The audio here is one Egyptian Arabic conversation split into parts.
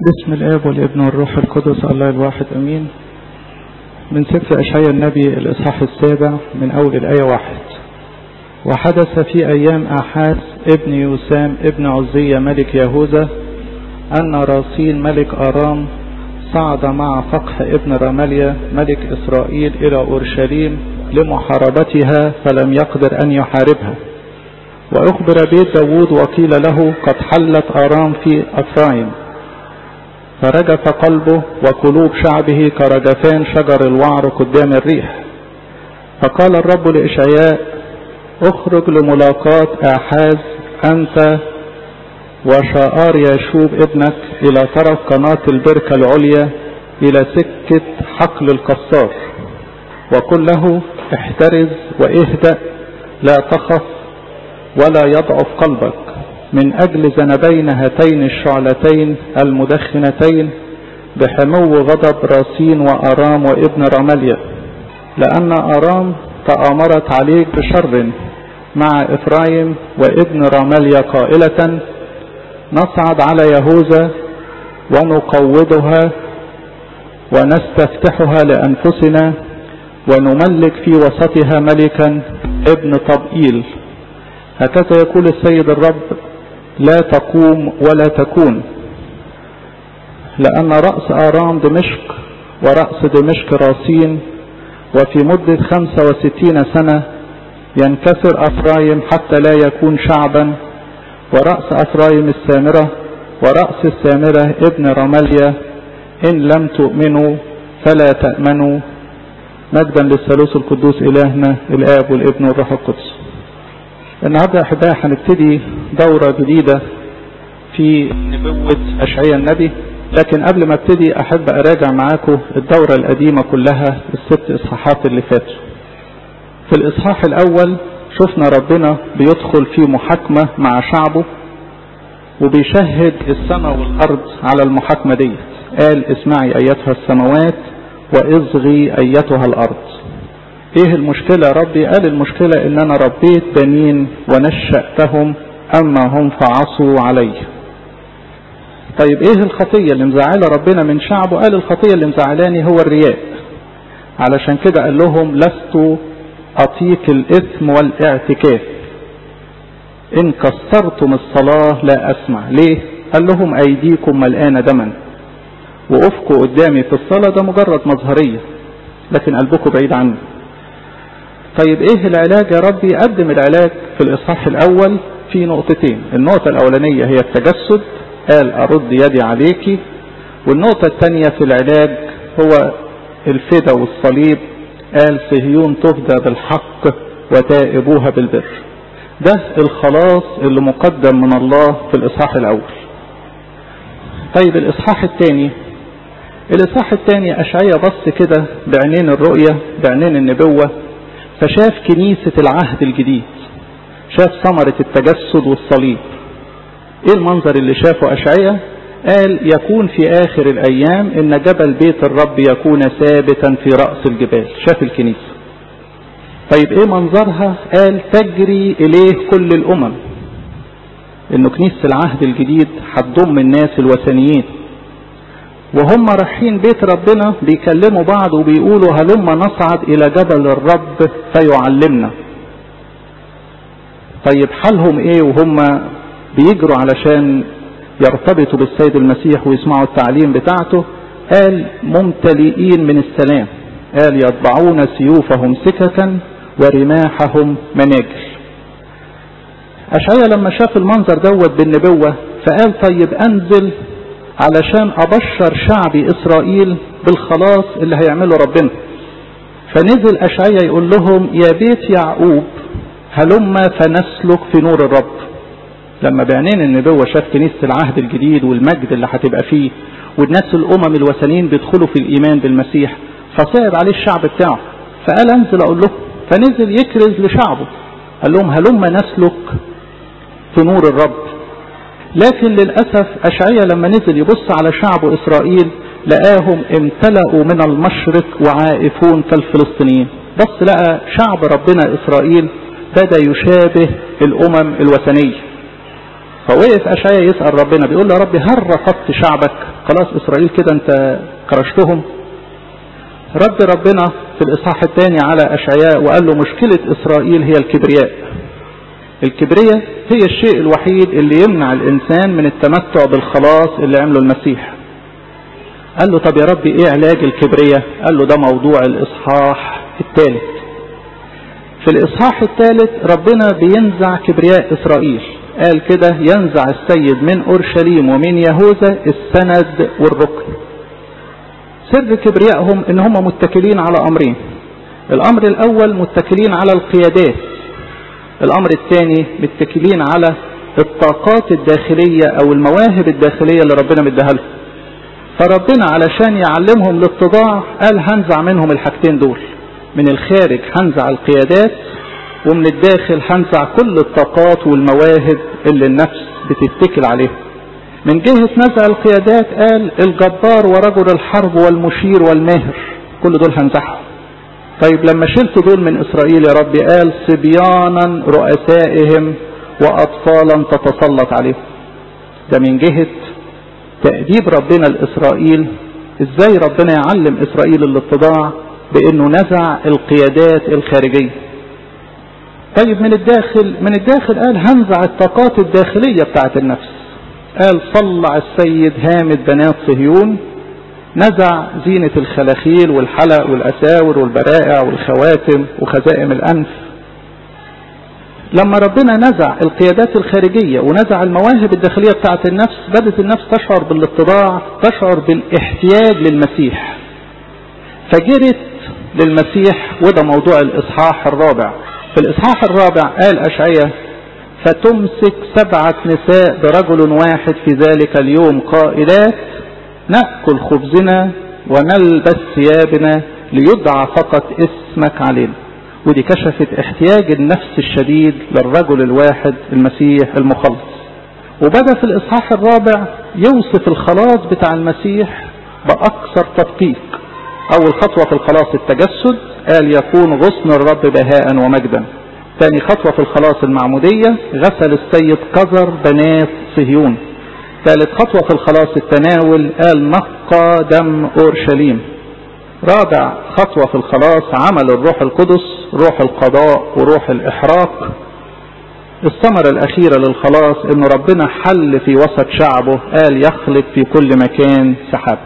باسم الاب والابن والروح القدس الله الواحد امين من سفر اشعياء النبي الاصحاح السابع من اول الايه واحد وحدث في ايام احاس ابن يوسام ابن عزية ملك يهوذا ان راسين ملك ارام صعد مع فقح ابن رماليا ملك اسرائيل الى اورشليم لمحاربتها فلم يقدر ان يحاربها واخبر بيت داود وقيل له قد حلت ارام في افرايم فرجف قلبه وقلوب شعبه كرجفان شجر الوعر قدام الريح فقال الرب لإشعياء اخرج لملاقاة آحاز أنت وشاءار يشوب ابنك إلى طرف قناة البركة العليا إلى سكة حقل القصار وقل له احترز واهدأ لا تخف ولا يضعف قلبك من أجل ذنبين هاتين الشعلتين المدخنتين بحمو غضب راسين وأرام وابن رماليا لأن أرام تآمرت عليك بشر مع إفرايم وابن رماليا قائلة نصعد على يهوذا ونقوضها ونستفتحها لأنفسنا ونملك في وسطها ملكا ابن طبئيل هكذا يقول السيد الرب لا تقوم ولا تكون لأن رأس آرام دمشق ورأس دمشق راسين وفي مدة خمسة وستين سنة ينكسر أفرايم حتى لا يكون شعبا ورأس أفرايم السامرة ورأس السامرة ابن رماليا إن لم تؤمنوا فلا تأمنوا مجدا للثالوث القدوس إلهنا الآب والابن والروح القدس النهاردة أحبائي هنبتدي دورة جديدة في نبوة أشعياء النبي لكن قبل ما ابتدي أحب أراجع معاكم الدورة القديمة كلها الست إصحاحات اللي فاتوا في الإصحاح الأول شفنا ربنا بيدخل في محاكمة مع شعبه وبيشهد السماء والأرض على المحاكمة دي قال اسمعي أيتها السماوات واصغي أيتها الأرض ايه المشكلة يا ربي قال المشكلة ان انا ربيت بنين ونشأتهم اما هم فعصوا علي طيب ايه الخطية اللي مزعلة ربنا من شعبه قال الخطية اللي مزعلاني هو الرياء علشان كده قال لهم لست اطيق الاثم والاعتكاف ان كسرتم الصلاة لا اسمع ليه قال لهم ايديكم ملآنة دما وقفكم قدامي في الصلاة ده مجرد مظهرية لكن قلبكم بعيد عني طيب ايه العلاج يا ربي قدم العلاج في الاصحاح الاول في نقطتين النقطة الاولانية هي التجسد قال ارد يدي عليكي والنقطة الثانية في العلاج هو الفدا والصليب قال صهيون تفدى بالحق وتائبوها بالبر ده الخلاص اللي مقدم من الله في الاصحاح الاول طيب الاصحاح الثاني الاصحاح الثاني اشعيا بص كده بعينين الرؤية بعينين النبوة فشاف كنيسة العهد الجديد شاف ثمرة التجسد والصليب ايه المنظر اللي شافه اشعيا قال يكون في اخر الايام ان جبل بيت الرب يكون ثابتا في رأس الجبال شاف الكنيسة طيب ايه منظرها قال تجري اليه كل الامم انه كنيسة العهد الجديد هتضم الناس الوثنيين وهم رايحين بيت ربنا بيكلموا بعض وبيقولوا هلما نصعد الى جبل الرب فيعلمنا طيب حالهم ايه وهم بيجروا علشان يرتبطوا بالسيد المسيح ويسمعوا التعليم بتاعته قال ممتلئين من السلام قال يطبعون سيوفهم سككا ورماحهم مناجل أشعيا لما شاف المنظر دوت بالنبوة فقال طيب أنزل علشان أبشر شعبي إسرائيل بالخلاص اللي هيعمله ربنا فنزل أشعيا يقول لهم يا بيت يعقوب هلما فنسلك في نور الرب لما بعينين النبوة شاف كنيسة العهد الجديد والمجد اللي هتبقى فيه والناس الأمم الوثنيين بيدخلوا في الإيمان بالمسيح فصعب عليه الشعب بتاعه فقال أنزل أقول له فنزل يكرز لشعبه قال لهم هلما نسلك في نور الرب لكن للأسف أشعية لما نزل يبص على شعب إسرائيل لقاهم امتلأوا من المشرق وعائفون كالفلسطينيين بص لقى شعب ربنا إسرائيل بدأ يشابه الأمم الوثنية فوقف أشعيا يسأل ربنا بيقول له يا رب هل رفضت شعبك خلاص اسرائيل كده انت كرشتهم رد ربنا في الاصحاح الثاني على اشعياء وقال له مشكلة اسرائيل هي الكبرياء الكبرياء هي الشيء الوحيد اللي يمنع الانسان من التمتع بالخلاص اللي عمله المسيح قال له طب يا ربي ايه علاج الكبرياء قال له ده موضوع الاصحاح الثالث في الاصحاح الثالث ربنا بينزع كبرياء اسرائيل قال كده ينزع السيد من اورشليم ومن يهوذا السند والركن سر كبريائهم ان هم متكلين على امرين الامر الاول متكلين على القيادات الامر الثاني متكلين على الطاقات الداخلية او المواهب الداخلية اللي ربنا مديها لهم فربنا علشان يعلمهم الاتضاع قال هنزع منهم الحاجتين دول من الخارج هنزع القيادات ومن الداخل هنزع كل الطاقات والمواهب اللي النفس بتتكل عليها من جهة نزع القيادات قال الجبار ورجل الحرب والمشير والماهر كل دول هنزعهم طيب لما شلت دول من اسرائيل يا ربي قال صبيانا رؤسائهم واطفالا تتسلط عليهم ده من جهة تأديب ربنا لإسرائيل ازاي ربنا يعلم إسرائيل الاتضاع بأنه نزع القيادات الخارجية طيب من الداخل من الداخل قال هنزع الطاقات الداخلية بتاعت النفس قال صلع السيد هامد بنات صهيون نزع زينة الخلاخيل والحلق والأساور والبرائع والخواتم وخزائم الأنف لما ربنا نزع القيادات الخارجية ونزع المواهب الداخلية بتاعت النفس بدت النفس تشعر بالاتضاع تشعر بالاحتياج للمسيح فجرت للمسيح وده موضوع الإصحاح الرابع في الإصحاح الرابع قال أشعية فتمسك سبعة نساء برجل واحد في ذلك اليوم قائلات نأكل خبزنا ونلبس ثيابنا ليدعى فقط اسمك علينا ودي كشفت احتياج النفس الشديد للرجل الواحد المسيح المخلص وبدأ في الإصحاح الرابع يوصف الخلاص بتاع المسيح بأكثر تدقيق أول خطوة في الخلاص التجسد قال يكون غصن الرب بهاء ومجدا ثاني خطوة في الخلاص المعمودية غسل السيد قذر بنات صهيون ثالث خطوة في الخلاص التناول قال نقى دم أورشليم رابع خطوة في الخلاص عمل الروح القدس روح القضاء وروح الإحراق الثمرة الأخيرة للخلاص إن ربنا حل في وسط شعبه قال يخلق في كل مكان سحاب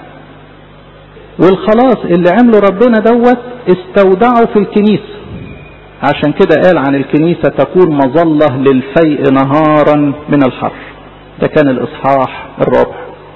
والخلاص اللي عمله ربنا دوت استودعه في الكنيسة عشان كده قال عن الكنيسة تكون مظلة للفيء نهارا من الحر ده كان الإصحاح الرابع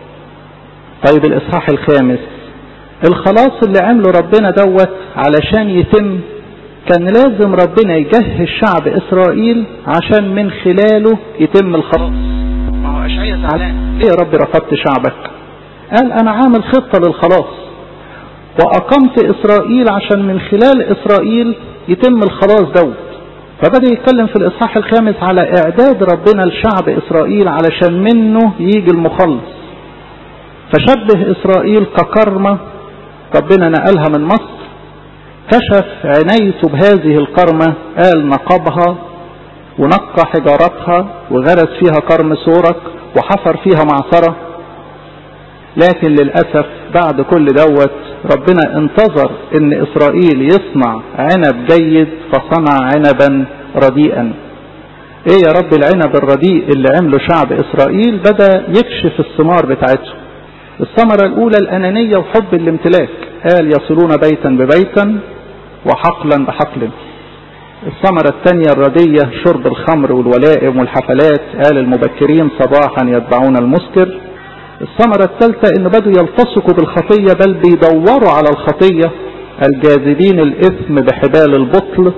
طيب الإصحاح الخامس الخلاص اللي عمله ربنا دوت علشان يتم كان لازم ربنا يجهز شعب إسرائيل عشان من خلاله يتم الخلاص ما هو أشعية زعلان ليه يا رب رفضت شعبك قال أنا عامل خطة للخلاص وأقمت إسرائيل عشان من خلال إسرائيل يتم الخلاص دوت فبدأ يتكلم في الإصحاح الخامس على إعداد ربنا لشعب إسرائيل علشان منه يجي المخلص فشبه إسرائيل ككرمة ربنا نقلها من مصر كشف عنايته بهذه الكرمة قال نقبها ونقى حجارتها وغرس فيها كرم سورك وحفر فيها معصرة لكن للأسف بعد كل دوت ربنا انتظر ان اسرائيل يصنع عنب جيد فصنع عنبا رديئا ايه يا رب العنب الرديء اللي عمله شعب اسرائيل بدأ يكشف الثمار بتاعته الثمرة الاولى الانانية وحب الامتلاك قال يصلون بيتا ببيتا وحقلا بحقل الثمرة الثانية الردية شرب الخمر والولائم والحفلات قال المبكرين صباحا يتبعون المسكر الثمرة الثالثة ان بدوا يلتصقوا بالخطية بل بيدوروا على الخطية الجاذبين الاثم بحبال البطل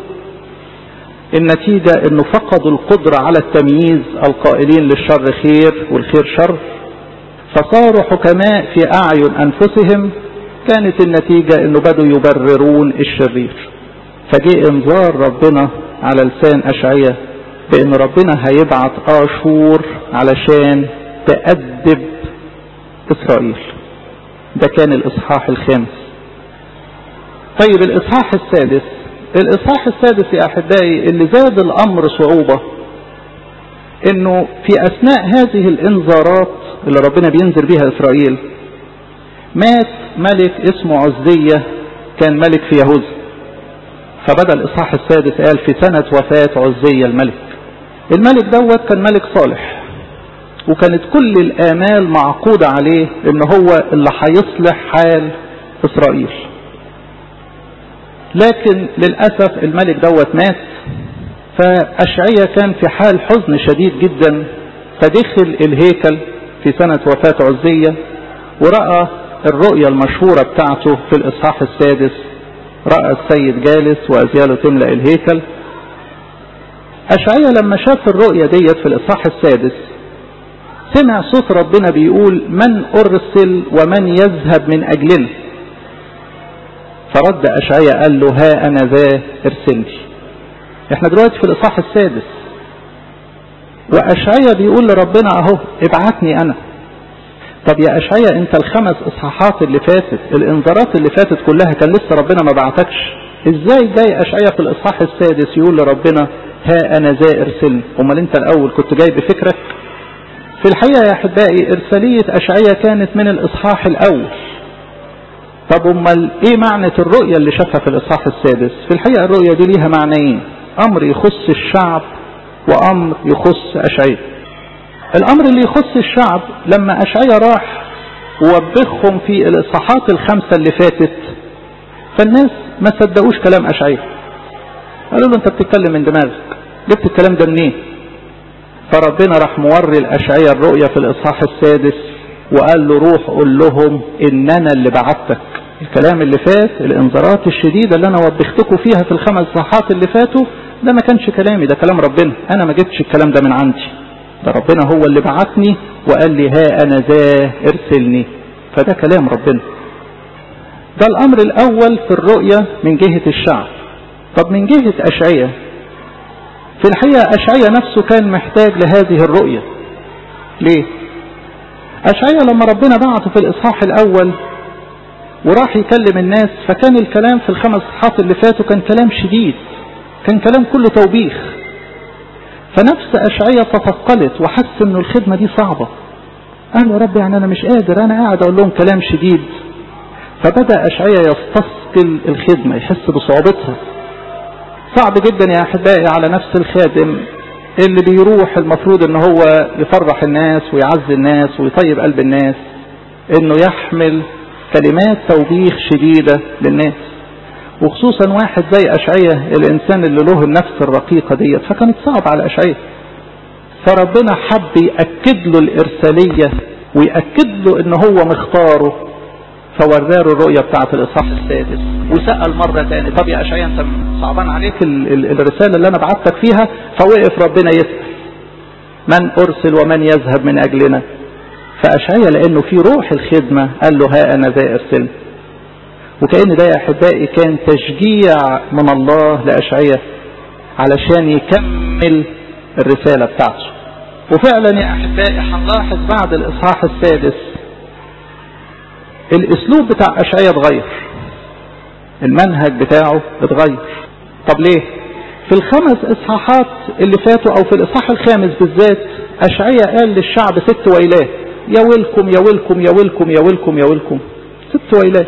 النتيجة انه فقدوا القدرة على التمييز القائلين للشر خير والخير شر فصاروا حكماء في اعين انفسهم كانت النتيجة انه بدوا يبررون الشرير فجاء انذار ربنا على لسان اشعية بان ربنا هيبعت اشور علشان تأدب إسرائيل ده كان الإصحاح الخامس طيب الإصحاح السادس الإصحاح السادس يا أحبائي اللي زاد الأمر صعوبة إنه في أثناء هذه الإنذارات اللي ربنا بينذر بها إسرائيل مات ملك اسمه عزية كان ملك في يهوذا فبدأ الإصحاح السادس قال في سنة وفاة عزية الملك الملك دوت كان ملك صالح وكانت كل الآمال معقودة عليه إن هو اللي هيصلح حال إسرائيل لكن للأسف الملك دوت مات فأشعية كان في حال حزن شديد جدا فدخل الهيكل في سنة وفاة عزية ورأى الرؤية المشهورة بتاعته في الإصحاح السادس رأى السيد جالس وأزياله تملأ الهيكل أشعية لما شاف الرؤية ديت في الإصحاح السادس سمع صوت ربنا بيقول من أرسل ومن يذهب من أجلنا فرد أشعية قال له ها أنا ذا ارسلني احنا دلوقتي في الإصحاح السادس وأشعية بيقول لربنا أهو ابعتني أنا طب يا أشعية أنت الخمس إصحاحات اللي فاتت الإنذارات اللي فاتت كلها كان لسه ربنا ما بعتكش إزاي جاي أشعية في الإصحاح السادس يقول لربنا ها أنا ذا ارسلني أمال أنت الأول كنت جاي بفكرك في الحقيقة يا أحبائي إرسالية أشعية كانت من الإصحاح الأول طب أمال إيه معنى الرؤية اللي شافها في الإصحاح السادس في الحقيقة الرؤية دي ليها معنيين أمر يخص الشعب وأمر يخص أشعية الأمر اللي يخص الشعب لما أشعية راح ووبخهم في الإصحاحات الخمسة اللي فاتت فالناس ما صدقوش كلام أشعية قالوا له أنت بتتكلم من دماغك جبت الكلام ده منين فربنا راح موري الأشعية الرؤية في الإصحاح السادس وقال له روح قول لهم إن أنا اللي بعتك الكلام اللي فات الانذارات الشديدة اللي أنا وبختكم فيها في الخمس صحات اللي فاتوا ده ما كانش كلامي ده كلام ربنا أنا ما جبتش الكلام ده من عندي ده ربنا هو اللي بعتني وقال لي ها أنا ذا ارسلني فده كلام ربنا ده الأمر الأول في الرؤية من جهة الشعب طب من جهة أشعية في الحقيقة أشعية نفسه كان محتاج لهذه الرؤية ليه أشعية لما ربنا بعته في الإصحاح الأول وراح يكلم الناس فكان الكلام في الخمس إصحاحات اللي فاتوا كان كلام شديد كان كلام كله توبيخ فنفس أشعية تثقلت وحس إنه الخدمة دي صعبة قال يا رب يعني أنا مش قادر أنا قاعد أقول لهم كلام شديد فبدأ أشعية يستثقل الخدمة يحس بصعوبتها صعب جدا يا أحبائي على نفس الخادم اللي بيروح المفروض ان هو يفرح الناس ويعزي الناس ويطيب قلب الناس انه يحمل كلمات توبيخ شديدة للناس وخصوصا واحد زي أشعية الإنسان اللي له النفس الرقيقة ديت فكانت صعب على أشعية فربنا حب يأكد له الإرسالية ويأكد له ان هو مختاره فوراه الرؤية بتاعة الإصحاح السادس وسأل مرة تاني طب يا أشعيا أنت صعبان عليك ال ال الرسالة اللي أنا بعتك فيها فوقف ربنا يسأل من أرسل ومن يذهب من أجلنا فأشعيا لأنه في روح الخدمة قال له ها أنا ذا أرسل وكأن ده يا أحبائي كان تشجيع من الله لأشعيا علشان يكمل الرسالة بتاعته وفعلا يا أحبائي هنلاحظ بعد الإصحاح السادس الاسلوب بتاع اشعياء اتغير المنهج بتاعه اتغير طب ليه في الخمس اصحاحات اللي فاتوا او في الاصحاح الخامس بالذات اشعياء قال للشعب ست ويلات يا ويلكم يا ويلكم يا ويلكم يا ويلكم يا ويلكم ست ويلات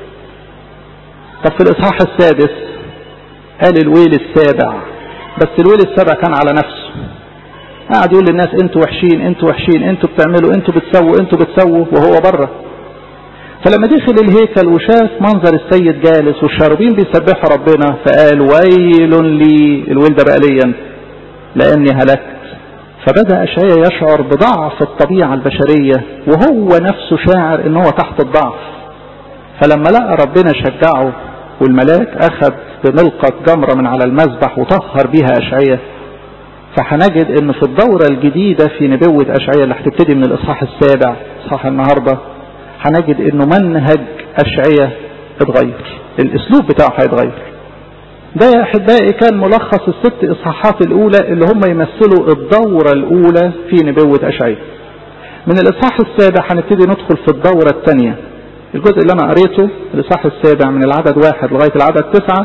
طب في الاصحاح السادس قال الويل السابع بس الويل السابع كان على نفسه قاعد يقول للناس انتوا وحشين انتوا وحشين انتوا بتعملوا انتوا بتسووا انتوا بتسووا وهو بره فلما دخل الهيكل وشاف منظر السيد جالس والشاربين بيسبحوا ربنا فقال ويل لي الويل ده بقى ليا لاني هلكت فبدا اشعيا يشعر بضعف الطبيعه البشريه وهو نفسه شاعر ان هو تحت الضعف فلما لقى ربنا شجعه والملاك اخذ بملقط جمره من على المذبح وطهر بيها اشعيا فهنجد ان في الدوره الجديده في نبوه اشعيا اللي هتبتدي من الاصحاح السابع اصحاح النهارده هنجد انه منهج اشعية اتغير الاسلوب بتاعه هيتغير ده يا احبائي كان ملخص الست اصحاحات الاولى اللي هم يمثلوا الدورة الاولى في نبوة اشعية من الاصحاح السابع هنبتدي ندخل في الدورة الثانية الجزء اللي انا قريته الاصحاح السابع من العدد واحد لغاية العدد تسعة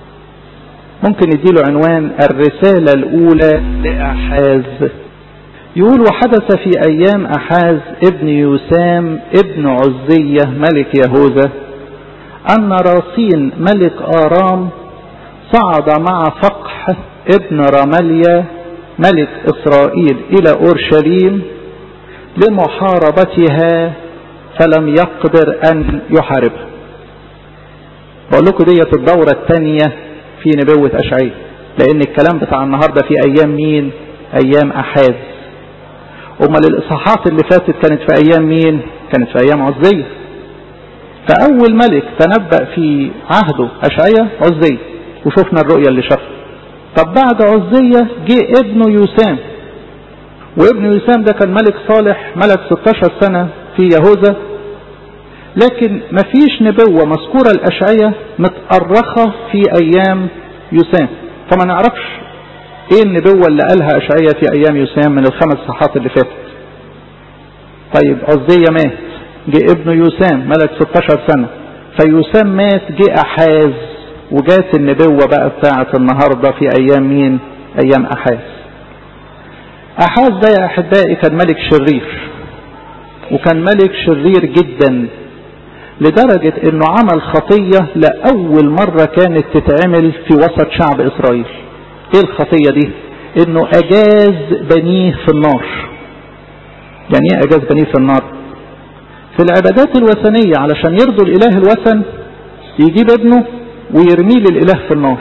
ممكن نديله عنوان الرسالة الاولى لاحاز يقول وحدث في أيام أحاز ابن يوسام ابن عزية ملك يهوذا أن راسين ملك آرام صعد مع فقح ابن رمليا ملك إسرائيل إلى أورشليم لمحاربتها فلم يقدر أن يحاربها بقول لكم ديت الدورة الثانية في نبوة أشعية لأن الكلام بتاع النهاردة في أيام مين أيام أحاز أمال الإصحاحات اللي فاتت كانت في أيام مين كانت في أيام عزية فأول ملك تنبأ في عهده أشعية عزية وشفنا الرؤية اللي شافها طب بعد عزية جه ابنه يوسام وابن يوسام ده كان ملك صالح ملك 16 سنة في يهوذا لكن مفيش نبوة مذكورة الأشعية متأرخة في أيام يوسام فما نعرفش ايه النبوة اللي قالها أشعية في أيام يوسام من الخمس صحات اللي فاتت طيب عزية مات جه ابنه يوسام ملك 16 سنة فيوسام مات جه أحاز وجات النبوة بقى بتاعة النهاردة في أيام مين أيام أحاز أحاز ده يا أحبائي كان ملك شرير وكان ملك شرير جدا لدرجة انه عمل خطية لأول مرة كانت تتعمل في وسط شعب إسرائيل ايه الخطية دي انه اجاز بنيه في النار يعني ايه اجاز بنيه في النار في العبادات الوثنية علشان يرضوا الاله الوثن يجيب ابنه ويرميه للاله في النار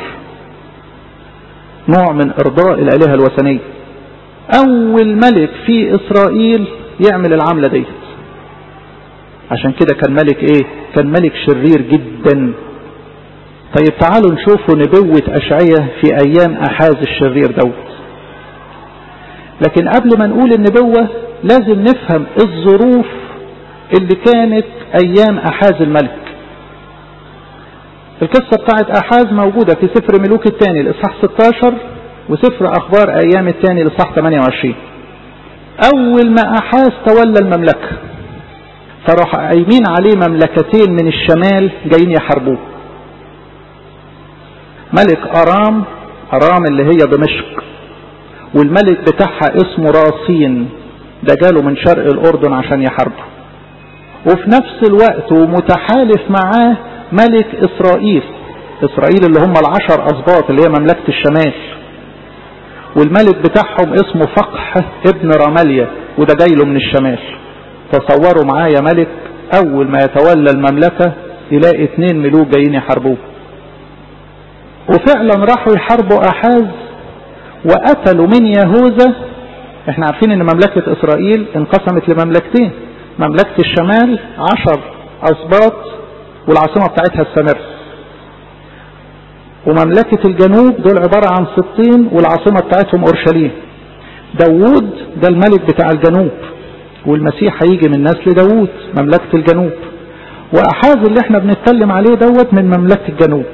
نوع من ارضاء الالهة الوثنية اول ملك في اسرائيل يعمل العملة ديت عشان كده كان ملك ايه كان ملك شرير جدا طيب تعالوا نشوفوا نبوة أشعية في أيام أحاز الشرير دوت لكن قبل ما نقول النبوة لازم نفهم الظروف اللي كانت أيام أحاز الملك القصة بتاعت أحاز موجودة في سفر ملوك الثاني الإصحاح 16 وسفر أخبار أيام الثاني الإصحاح 28 أول ما أحاز تولى المملكة فراح قايمين عليه مملكتين من الشمال جايين يحاربوه ملك أرام أرام اللي هي دمشق والملك بتاعها اسمه راسين ده جاله من شرق الأردن عشان يحاربه وفي نفس الوقت ومتحالف معاه ملك إسرائيل إسرائيل اللي هم العشر أسباط اللي هي مملكة الشمال والملك بتاعهم اسمه فقح ابن رماليا وده جاي له من الشمال تصوروا معايا ملك أول ما يتولى المملكة يلاقي اتنين ملوك جايين يحاربوه وفعلا راحوا يحاربوا أحاز وقتلوا من يهوذا احنا عارفين ان مملكة اسرائيل انقسمت لمملكتين مملكة الشمال عشر اسباط والعاصمة بتاعتها السامرة ومملكة الجنوب دول عبارة عن ستين والعاصمة بتاعتهم اورشليم داوود ده الملك بتاع الجنوب والمسيح هيجي من نسل داوود مملكة الجنوب واحاز اللي احنا بنتكلم عليه دوت من مملكة الجنوب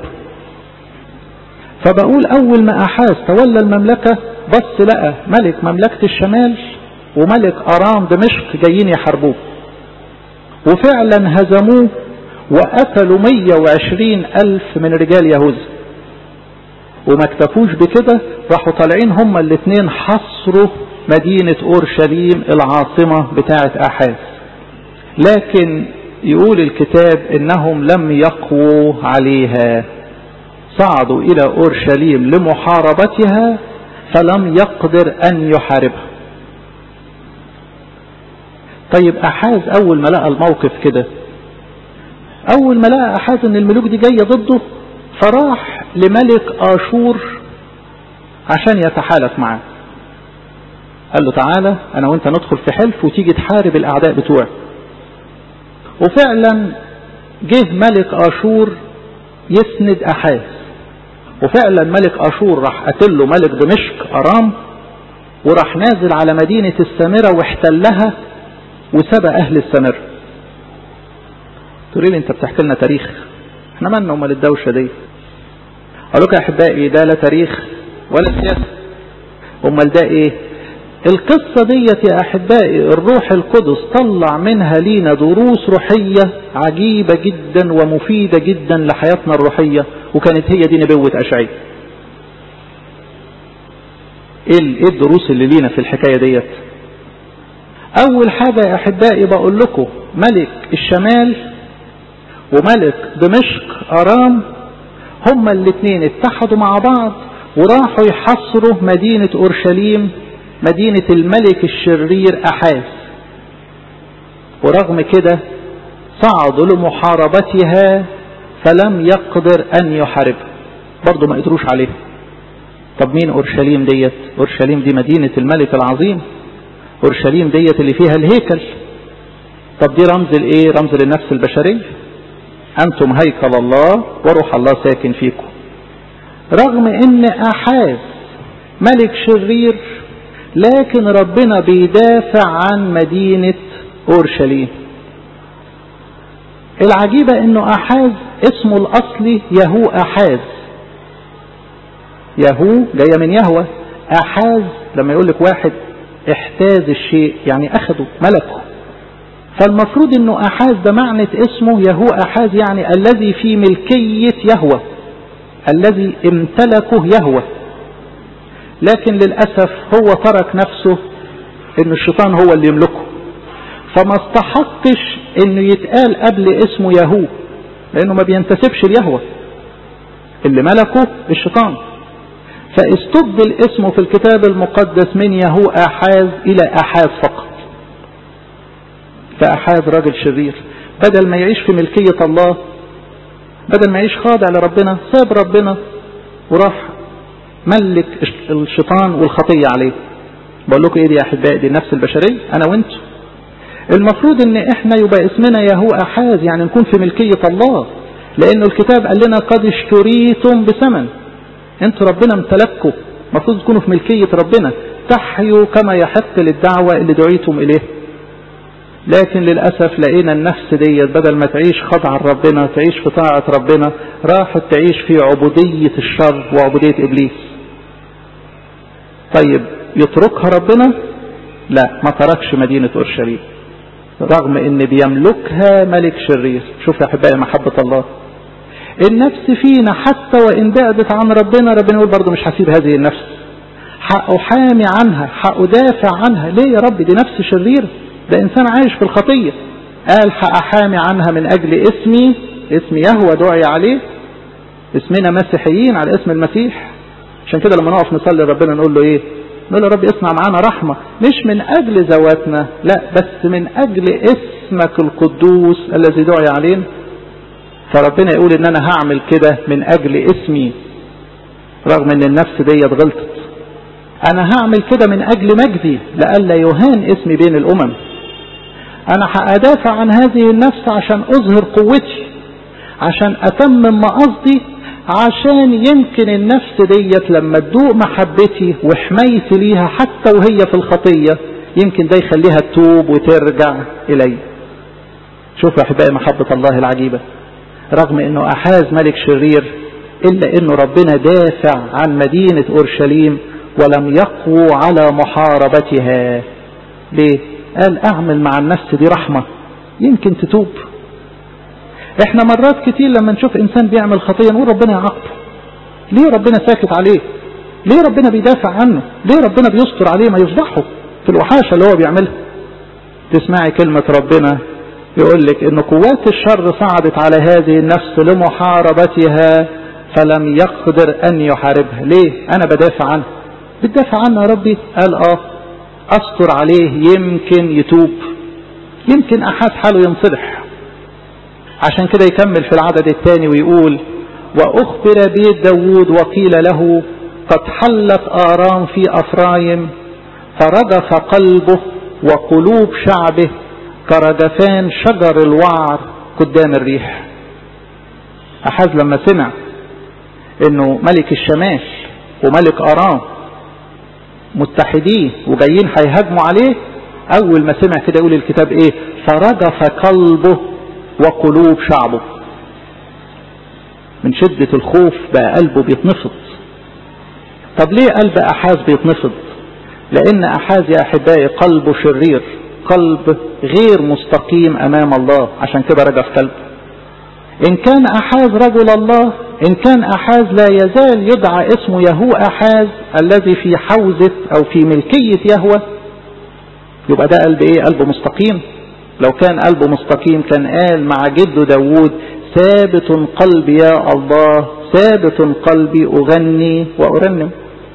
فبقول أول ما أحاز تولى المملكة بص لقى ملك مملكة الشمال وملك أرام دمشق جايين يحاربوه وفعلا هزموه وقتلوا 120 ألف من رجال يهوذا وما اكتفوش بكده راحوا طالعين هما الاثنين حصروا مدينة أورشليم العاصمة بتاعة أحاز لكن يقول الكتاب إنهم لم يقووا عليها صعدوا إلى أورشليم لمحاربتها فلم يقدر أن يحاربها طيب أحاز أول ما لقى الموقف كده أول ما لقى أحاز أن الملوك دي جاية ضده فراح لملك آشور عشان يتحالف معاه قال له تعالى أنا وأنت ندخل في حلف وتيجي تحارب الأعداء بتوعي وفعلا جه ملك آشور يسند أحاز وفعلا ملك أشور راح قتل له ملك دمشق أرام وراح نازل على مدينة السامرة واحتلها وسبى أهل السامرة تقولي لي أنت بتحكي لنا تاريخ احنا مالنا امال الدوشة دي أقول لكم يا أحبائي ده لا تاريخ ولا سياسة امال ده إيه القصة ديت يا أحبائي الروح القدس طلع منها لينا دروس روحية عجيبة جدا ومفيدة جدا لحياتنا الروحية وكانت هي دي نبوة أشعي ايه الدروس اللي لينا في الحكاية ديت أول حاجة يا أحبائي بقول لكم ملك الشمال وملك دمشق أرام هما الاثنين اتحدوا مع بعض وراحوا يحصروا مدينة أورشليم مدينة الملك الشرير أحاز ورغم كده صعدوا لمحاربتها فلم يقدر أن يحاربها برضه ما قدروش عليها طب مين أورشليم ديت أورشليم دي مدينة الملك العظيم أورشليم ديت اللي فيها الهيكل طب دي رمز الايه رمز للنفس البشرية أنتم هيكل الله وروح الله ساكن فيكم رغم ان أحاز ملك شرير لكن ربنا بيدافع عن مدينة أورشليم العجيبة انه أحاز اسمه الأصلي يهو أحاز يهو جاية من يهوى أحاز لما يقول لك واحد احتاز الشيء يعني أخده ملكه فالمفروض انه أحاز ده معنى اسمه يهو أحاز يعني الذي في ملكية يهوى الذي امتلكه يهوى لكن للأسف هو ترك نفسه ان الشيطان هو اللي يملكه فما استحقش انه يتقال قبل اسمه يهو لانه ما بينتسبش ليهوى اللي ملكه الشيطان فاستبدل اسمه في الكتاب المقدس من يهو احاز الى احاز فقط فاحاز راجل شرير بدل ما يعيش في ملكية الله بدل ما يعيش خاضع لربنا ساب ربنا وراح ملك الشيطان والخطية عليه بقول لكم ايه دي يا احبائي دي النفس البشرية انا وانتم المفروض ان احنا يبقى اسمنا يهو احاز يعني نكون في ملكية الله لانه الكتاب قال لنا قد اشتريتم بثمن انتوا ربنا امتلككم المفروض تكونوا في ملكية ربنا تحيوا كما يحق للدعوة اللي دعيتم اليه لكن للأسف لقينا النفس ديت بدل ما تعيش خضع ربنا تعيش في طاعة ربنا راحت تعيش في عبودية الشر وعبودية إبليس طيب يتركها ربنا لا ما تركش مدينة أورشليم رغم ان بيملكها ملك شرير شوف يا احبائي محبة الله النفس فينا حتى وان بعدت عن ربنا ربنا يقول برضه مش هسيب هذه النفس حأحامي عنها حأدافع عنها ليه يا رب دي نفس شريرة ده انسان عايش في الخطية قال حأحامي عنها من اجل اسمي اسم يهوى دعي عليه اسمنا مسيحيين على اسم المسيح عشان كده لما نقف نصلي ربنا نقول له ايه نقول يا رب اصنع معانا رحمة مش من أجل ذواتنا لا بس من أجل اسمك القدوس الذي دعي علينا فربنا يقول ان انا هعمل كده من أجل اسمي رغم ان النفس دي غلطت انا هعمل كده من أجل مجدي لألا يهان اسمي بين الأمم انا هأدافع عن هذه النفس عشان اظهر قوتي عشان اتمم مقصدي عشان يمكن النفس ديت لما تدوق محبتي وحمايتي ليها حتى وهي في الخطية يمكن ده يخليها تتوب وترجع إلي شوف يا أحبائي محبة الله العجيبة رغم أنه أحاز ملك شرير إلا أنه ربنا دافع عن مدينة أورشليم ولم يقووا على محاربتها ليه؟ قال أعمل مع النفس دي رحمة يمكن تتوب احنا مرات كتير لما نشوف انسان بيعمل خطية نقول ربنا يعاقبه ليه ربنا ساكت عليه ليه ربنا بيدافع عنه ليه ربنا بيستر عليه ما يفضحه في الوحاشة اللي هو بيعملها تسمعي كلمة ربنا يقول لك ان قوات الشر صعدت على هذه النفس لمحاربتها فلم يقدر ان يحاربها ليه انا بدافع عنه بتدافع عنه يا ربي قال اه استر عليه يمكن يتوب يمكن احد حاله ينصلح عشان كده يكمل في العدد الثاني ويقول وأخبر بيت داود وقيل له قد حلت آرام في أفرايم فرجف قلبه وقلوب شعبه كرجفان شجر الوعر قدام الريح أحاز لما سمع انه ملك الشمال وملك أرام متحدين وجايين هيهاجموا عليه اول ما سمع كده يقول الكتاب ايه فرجف قلبه وقلوب شعبه من شدة الخوف بقى قلبه بيتنفض طب ليه قلب أحاز بيتنفض لأن أحاز يا أحبائي قلبه شرير قلب غير مستقيم أمام الله عشان كده رجع في قلبه إن كان أحاز رجل الله إن كان أحاز لا يزال يدعى اسمه يهو أحاز الذي في حوزة أو في ملكية يهوه يبقى ده قلب ايه قلب مستقيم لو كان قلبه مستقيم كان قال مع جده داوود ثابت قلبي يا الله ثابت قلبي أغني وأرنم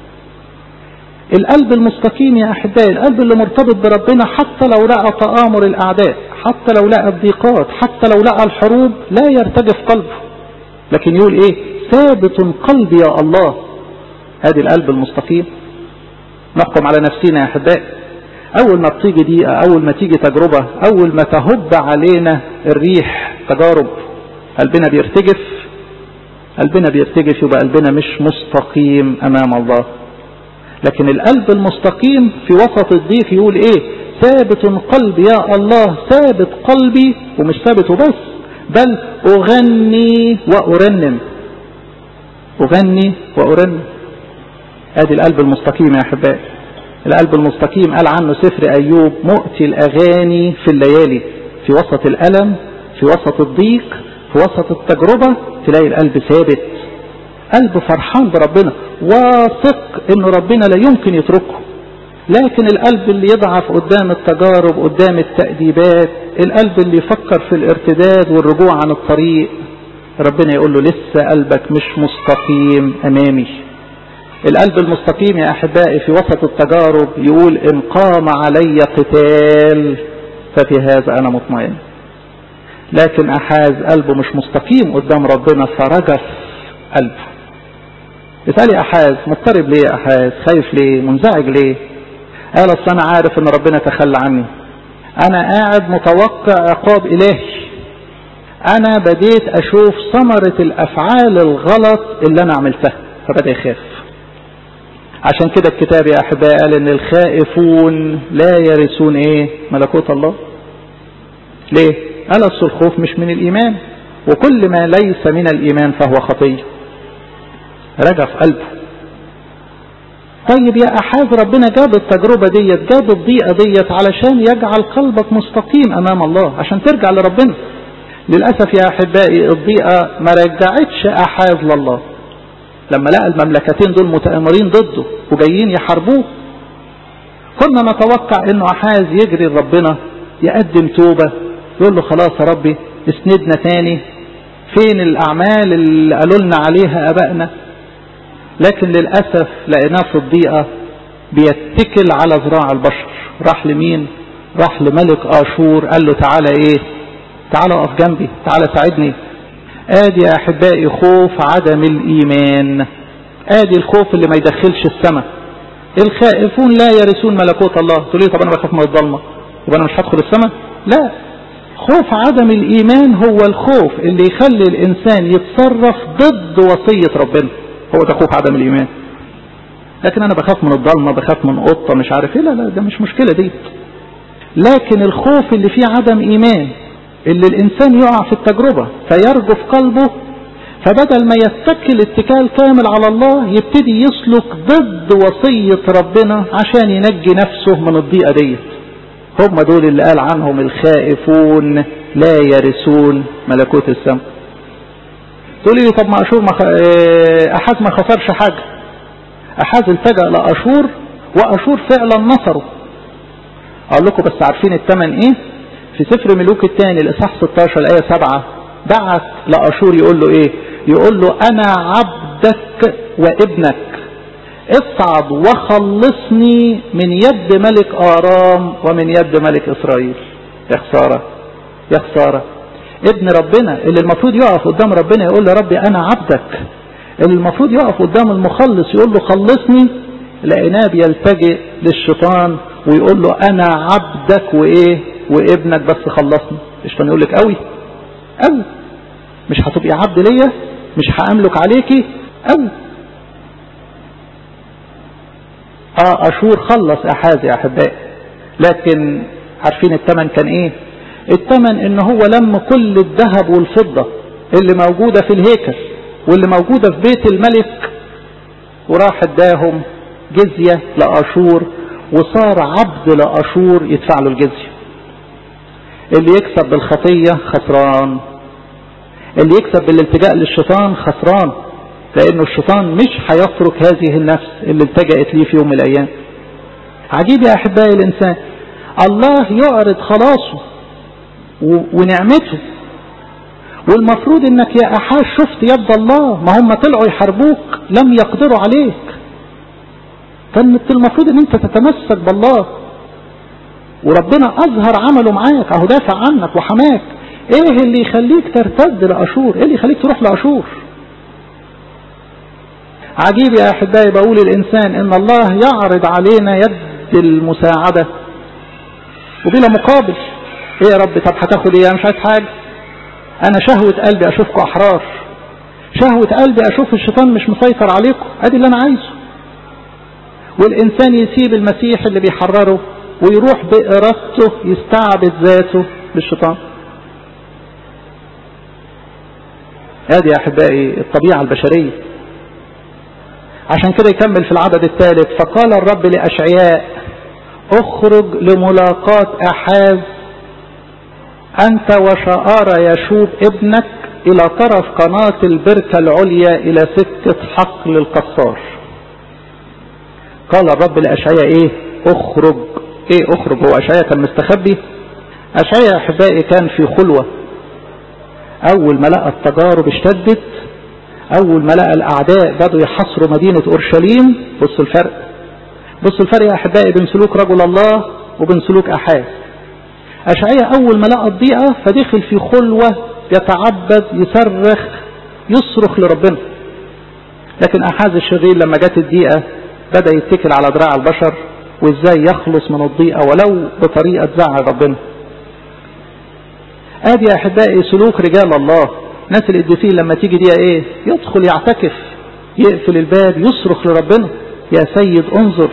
القلب المستقيم يا أحبائي القلب اللي مرتبط بربنا حتى لو لقى تآمر الأعداء حتى لو لقى الضيقات حتى لو لقى الحروب لا يرتجف قلبه لكن يقول ايه ثابت قلبي يا الله هذه القلب المستقيم نحكم على نفسنا يا أحبائي أول ما بتيجي دقيقة أول ما تيجي تجربة أول ما تهب علينا الريح تجارب قلبنا بيرتجف قلبنا بيرتجف يبقى قلبنا مش مستقيم أمام الله لكن القلب المستقيم في وسط الضيق يقول ايه ثابت قلبي يا الله ثابت قلبي ومش ثابت وبس بل أغني وأرنم أغني وأرنم ادي القلب المستقيم يا أحبائي القلب المستقيم قال عنه سفر أيوب مؤتي الأغاني في الليالي في وسط الألم في وسط الضيق في وسط التجربة تلاقي القلب ثابت قلب فرحان بربنا واثق ان ربنا لا يمكن يتركه لكن القلب اللي يضعف قدام التجارب قدام التأديبات القلب اللي يفكر في الارتداد والرجوع عن الطريق ربنا يقول له لسه قلبك مش مستقيم امامي القلب المستقيم يا احبائي في وسط التجارب يقول ان قام علي قتال ففي هذا انا مطمئن لكن احاز قلبه مش مستقيم قدام ربنا فرجف قلبه اسألي احاز مضطرب ليه يا احاز خايف ليه منزعج ليه قال اصل انا عارف ان ربنا تخلى عني انا قاعد متوقع عقاب الهي انا بديت اشوف ثمرة الافعال الغلط اللي انا عملتها فبدأ يخاف عشان كده الكتاب يا احبائي قال ان الخائفون لا يرثون ايه ملكوت الله ليه قال اصل الخوف مش من الايمان وكل ما ليس من الايمان فهو خطيه رجع في قلبه طيب يا احاز ربنا جاب التجربة ديت جاب الضيقة ديت علشان يجعل قلبك مستقيم امام الله عشان ترجع لربنا للأسف يا احبائي الضيقة ما رجعتش احاز لله لما لقى المملكتين دول متآمرين ضده وجايين يحاربوه كنا نتوقع انه احاز يجري لربنا يقدم توبة يقول له خلاص يا ربي اسندنا تاني فين الاعمال اللي قالوا لنا عليها ابائنا لكن للأسف لقيناه في الضيقة بيتكل على ذراع البشر راح لمين راح لملك آشور قال له تعالى ايه تعالى اقف جنبي تعالى ساعدني ادي يا احبائي خوف عدم الايمان ادي الخوف اللي ما يدخلش السماء الخائفون لا يرثون ملكوت الله تقول لي طب انا بخاف من الضلمه يبقى انا مش هدخل السماء لا خوف عدم الايمان هو الخوف اللي يخلي الانسان يتصرف ضد وصيه ربنا هو ده خوف عدم الايمان لكن انا بخاف من الضلمه بخاف من قطه مش عارف ايه لا لا ده مش مشكله دي لكن الخوف اللي فيه عدم ايمان اللي الانسان يقع في التجربه فيرجف قلبه فبدل ما يتكل اتكال كامل على الله يبتدي يسلك ضد وصيه ربنا عشان ينجي نفسه من الضيقه ديت هم دول اللي قال عنهم الخائفون لا يرثون ملكوت السماء تقولي لي طب ما اشور ما خ... احاز ما خسرش حاجه احاز التجا لاشور واشور فعلا نصره اقول لكم بس عارفين الثمن ايه في سفر ملوك الثاني الاصحاح 16 الايه 7 بعت لاشور يقول له ايه يقول له انا عبدك وابنك اصعد وخلصني من يد ملك ارام ومن يد ملك اسرائيل يا خساره يا خساره ابن ربنا اللي المفروض يقف قدام ربنا يقول له ربي انا عبدك اللي المفروض يقف قدام المخلص يقول له خلصني لقيناه بيلتجئ للشيطان ويقول له انا عبدك وايه وابنك بس خلصني الشيطان يقول لك قوي قوي مش هتبقي عبد ليا مش هاملك عليكي قوي اه اشور خلص احاز يا احبائي لكن عارفين الثمن كان ايه الثمن ان هو لم كل الذهب والفضة اللي موجودة في الهيكل واللي موجودة في بيت الملك وراح اداهم جزية لأشور وصار عبد لأشور يدفع له الجزية اللي يكسب بالخطية خسران اللي يكسب بالالتجاء للشيطان خسران لانه الشيطان مش هيترك هذه النفس اللي التجأت ليه في يوم من الايام عجيب يا احبائي الانسان الله يعرض خلاصه ونعمته والمفروض انك يا احاش شفت يد الله ما هم طلعوا يحاربوك لم يقدروا عليك كان المفروض ان انت تتمسك بالله وربنا اظهر عمله معاك اهو دافع عنك وحماك ايه اللي يخليك ترتد لاشور ايه اللي يخليك تروح لاشور عجيب يا احبائي بقول الانسان ان الله يعرض علينا يد المساعدة وبلا مقابل ايه يا رب طب هتاخد ايه مش عايز حاجة انا شهوة قلبي اشوفكم احرار شهوة قلبي اشوف الشيطان مش مسيطر عليكم ادي اللي انا عايزه والانسان يسيب المسيح اللي بيحرره ويروح بارادته يستعبد ذاته للشيطان هذه يا احبائي الطبيعة البشرية عشان كده يكمل في العدد الثالث فقال الرب لأشعياء اخرج لملاقاة أحاز أنت وشعار يشوب ابنك إلى طرف قناة البركة العليا إلى سكة حقل القصار قال الرب لأشعياء إيه اخرج إيه اخرج هو أشعياء كان مستخبي أشعياء أحبائي كان في خلوة أول ما لقى التجارب اشتدت أول ما لقى الأعداء بدوا يحصروا مدينة أورشليم بصوا الفرق بصوا الفرق يا أحبائي بين سلوك رجل الله وبين سلوك أحاز أشعية أول ما لقى الضيقة فدخل في خلوة يتعبد يصرخ يصرخ لربنا لكن أحاز الشرير لما جت الضيقة بدأ يتكل على دراع البشر وإزاي يخلص من الضيقة ولو بطريقة تزعل ربنا ادي يا احبائي سلوك رجال الله ناس القديسين لما تيجي دي ايه يدخل يعتكف يقفل الباب يصرخ لربنا يا سيد انظر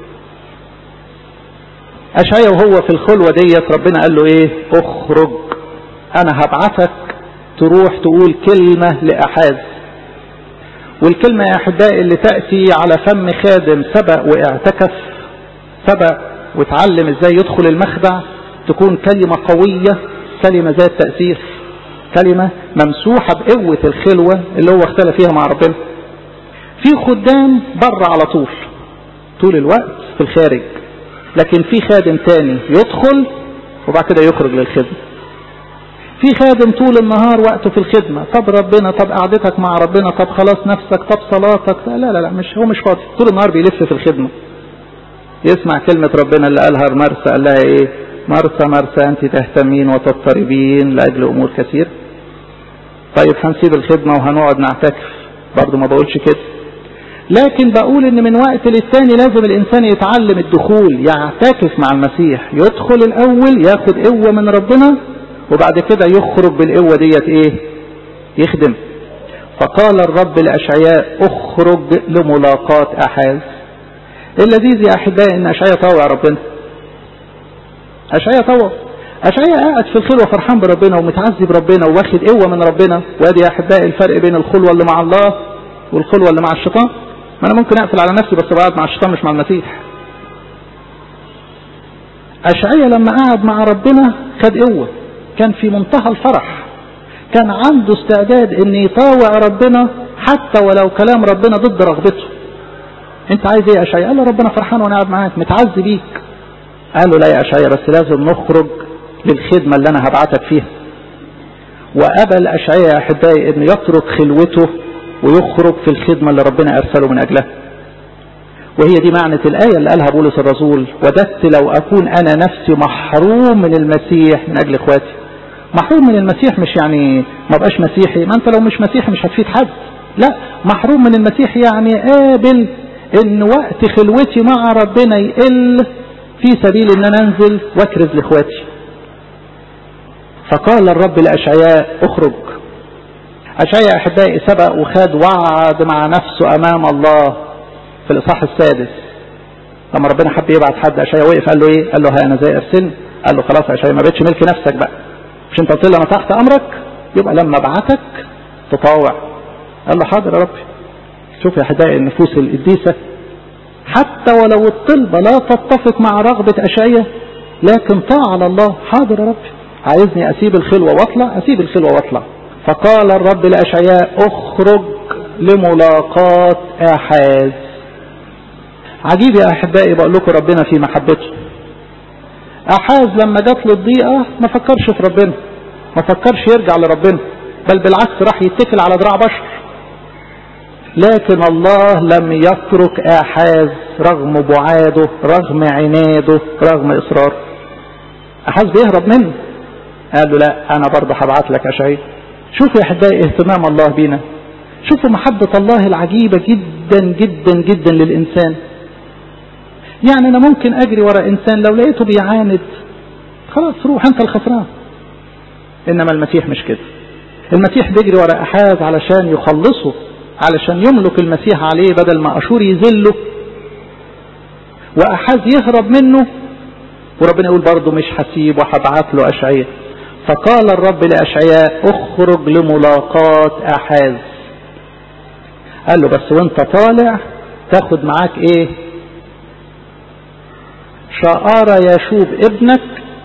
اشعيا وهو في الخلوة ديت ربنا قال له ايه اخرج انا هبعثك تروح تقول كلمة لأحاز والكلمة يا احبائي اللي تأتي على فم خادم سبق واعتكف سبق وتعلم ازاي يدخل المخدع تكون كلمة قوية كلمة ذات تأثير كلمة ممسوحة بقوة الخلوة اللي هو اختلف فيها مع ربنا في خدام بره على طول طول الوقت في الخارج لكن في خادم تاني يدخل وبعد كده يخرج للخدمة في خادم طول النهار وقته في الخدمة طب ربنا طب قعدتك مع ربنا طب خلاص نفسك طب صلاتك لا لا لا مش هو مش فاضي طول النهار بيلف في الخدمة يسمع كلمة ربنا اللي قالها مرسى قال لها ايه مرسى مرسى أنت تهتمين وتضطربين لأجل أمور كثير طيب هنسيب الخدمة وهنقعد نعتكف برضو ما بقولش كده لكن بقول ان من وقت للتاني لازم الانسان يتعلم الدخول يعتكف مع المسيح يدخل الاول ياخد قوة من ربنا وبعد كده يخرج بالقوة ديت ايه يخدم فقال الرب لأشعياء اخرج لملاقاة أحاز اللذيذ يا أحبائي ان أشعياء طاوع ربنا أشعياء طوع أشعياء قاعد في الخلوة فرحان بربنا ومتعذب ربنا وواخد قوة من ربنا وادي يا أحبائي الفرق بين الخلوة اللي مع الله والخلوة اللي مع الشيطان ما أنا ممكن أقفل على نفسي بس بقعد مع الشيطان مش مع المسيح أشعياء لما قعد مع ربنا خد قوة كان في منتهى الفرح كان عنده استعداد ان يطاوع ربنا حتى ولو كلام ربنا ضد رغبته انت عايز ايه يا اشعياء قال له ربنا فرحان وانا قاعد معاك متعزي بيك قال له لا يا أشعيا بس لازم نخرج للخدمة اللي أنا هبعتك فيها وأبى الأشعيا يا أحبائي أن يترك خلوته ويخرج في الخدمة اللي ربنا أرسله من أجلها وهي دي معنى الآية اللي قالها بولس الرسول وددت لو أكون أنا نفسي محروم من المسيح من أجل إخواتي محروم من المسيح مش يعني ما بقاش مسيحي ما أنت لو مش مسيحي مش هتفيد حد لا محروم من المسيح يعني قابل ان وقت خلوتي مع ربنا يقل في سبيل ان انا انزل واكرز لاخواتي فقال الرب لاشعياء اخرج اشعياء احبائي سبق وخد وعد مع نفسه امام الله في الاصحاح السادس لما ربنا حب يبعت حد اشعياء وقف قال له ايه قال له ها انا زي ارسلني قال له خلاص يا اشعياء ما بقتش ملك نفسك بقى مش انت قلت لي انا تحت امرك يبقى لما ابعتك تطاوع قال له حاضر يا ربي شوف يا احبائي النفوس القديسه حتى ولو الطلبة لا تتفق مع رغبة أشعية لكن طاعة على الله حاضر يا رب عايزني أسيب الخلوة واطلع أسيب الخلوة واطلع فقال الرب لأشعياء اخرج لملاقاة آحاز عجيب يا أحبائي بقول لكم ربنا في محبته أحاز لما جات له الضيقة ما فكرش في ربنا ما فكرش يرجع لربنا بل بالعكس راح يتكل على ذراع بشر لكن الله لم يترك آحاز رغم بعاده رغم عناده رغم إصراره أحاز بيهرب منه قال له لا أنا برضه هبعت لك أشعية شوفوا يا أحبائي اهتمام الله بينا شوفوا محبة الله العجيبة جدا جدا جدا للإنسان يعني أنا ممكن أجري ورا إنسان لو لقيته بيعاند خلاص روح أنت الخسران إنما المسيح مش كده المسيح بيجري ورا أحاز علشان يخلصه علشان يملك المسيح عليه بدل ما أشور يذله وأحاز يهرب منه وربنا يقول برضه مش هسيب وهبعت له أشعياء فقال الرب لأشعياء اخرج لملاقاة أحاز قال له بس وانت طالع تاخد معاك ايه شعار يشوب ابنك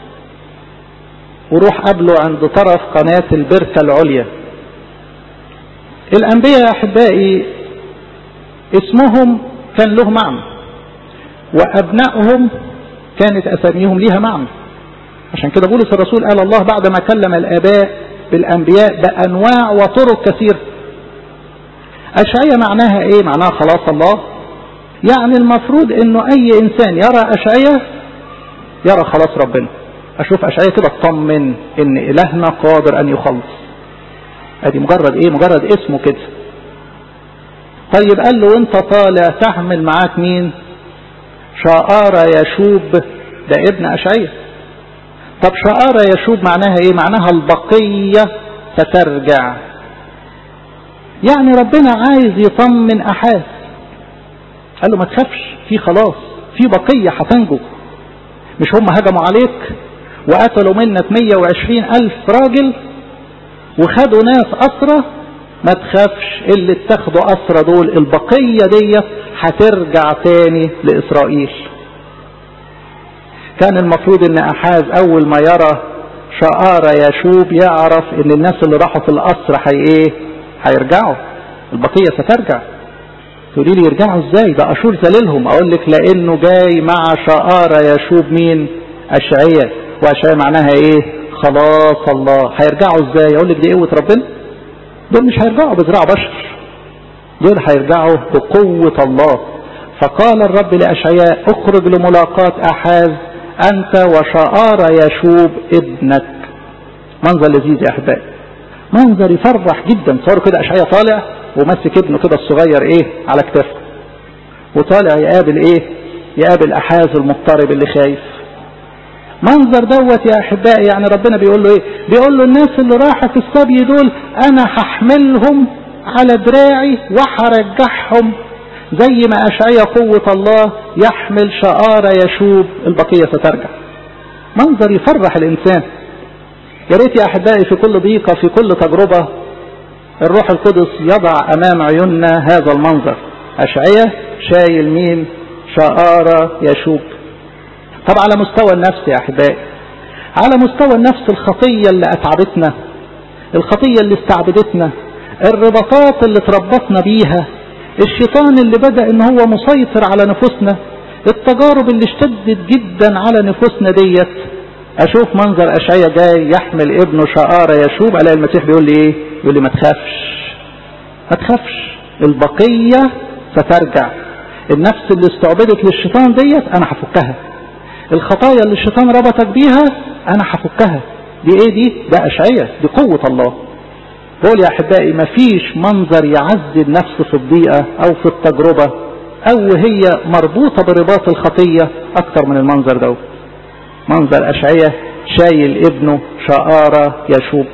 وروح قبله عند طرف قناة البركة العليا الأنبياء يا أحبائي اسمهم كان له معنى وأبنائهم كانت أساميهم ليها معنى عشان كده بولس الرسول قال الله بعد ما كلم الآباء بالأنبياء بأنواع وطرق كثيرة أشعية معناها إيه معناها خلاص الله يعني المفروض إنه أي إنسان يرى أشعية يرى خلاص ربنا أشوف أشعية كده اطمن إن إلهنا قادر أن يخلص ادي مجرد ايه مجرد اسمه كده طيب قال له وانت طالع تحمل معاك مين شعارة يشوب ده ابن اشعية طب شعارة يشوب معناها ايه معناها البقية سترجع يعني ربنا عايز يطمن احاس قال له ما تخافش في خلاص في بقية هتنجو مش هم هجموا عليك وقتلوا منك 120 ألف راجل وخدوا ناس أسرة ما تخافش اللي اتخذوا أسرة دول البقية دي هترجع تاني لإسرائيل كان المفروض ان أحاز أول ما يرى شعار يشوب يعرف ان الناس اللي راحوا في الأسر هي ايه هيرجعوا البقية سترجع تقولي لي يرجعوا ازاي ده أشور ذليلهم اقول لك لانه جاي مع شعار يشوب مين أشعية وأشعية معناها ايه خلاص الله هيرجعوا ازاي اقول لك دي قوه ربنا دول مش هيرجعوا بذراع بشر دول هيرجعوا بقوه الله فقال الرب لاشعياء اخرج لملاقاه احاز انت وشعار يشوب ابنك منظر لذيذ يا احبائي منظر يفرح جدا تصوروا كده اشعياء طالع وماسك ابنه كده الصغير ايه على كتافه وطالع يقابل ايه يقابل احاز المضطرب اللي خايف منظر دوت يا احبائي يعني ربنا بيقول له ايه بيقول له الناس اللي راحوا في السبي دول انا هحملهم على دراعي وهرجعهم زي ما اشعيا قوة الله يحمل شعار يشوب البقية سترجع منظر يفرح الانسان يا ريت يا احبائي في كل ضيقة في كل تجربة الروح القدس يضع امام عيوننا هذا المنظر اشعيا شايل مين شعار يشوب طب على مستوى النفس يا احبائي على مستوى النفس الخطية اللي اتعبتنا الخطية اللي استعبدتنا الرباطات اللي تربطنا بيها الشيطان اللي بدأ ان هو مسيطر على نفوسنا التجارب اللي اشتدت جدا على نفوسنا ديت اشوف منظر اشعيا جاي يحمل ابنه شعار يشوب الاقي المسيح بيقول لي ايه يقول لي ما تخافش ما تخافش البقية سترجع النفس اللي استعبدت للشيطان ديت انا هفكها الخطايا اللي الشيطان ربطك بيها انا هفكها دي ايه دي ده اشعية دي قوة الله بقول يا احبائي مفيش منظر يعزي النفس في الضيقة او في التجربة او هي مربوطة برباط الخطية اكتر من المنظر ده منظر اشعية شايل ابنه شعارة يشوب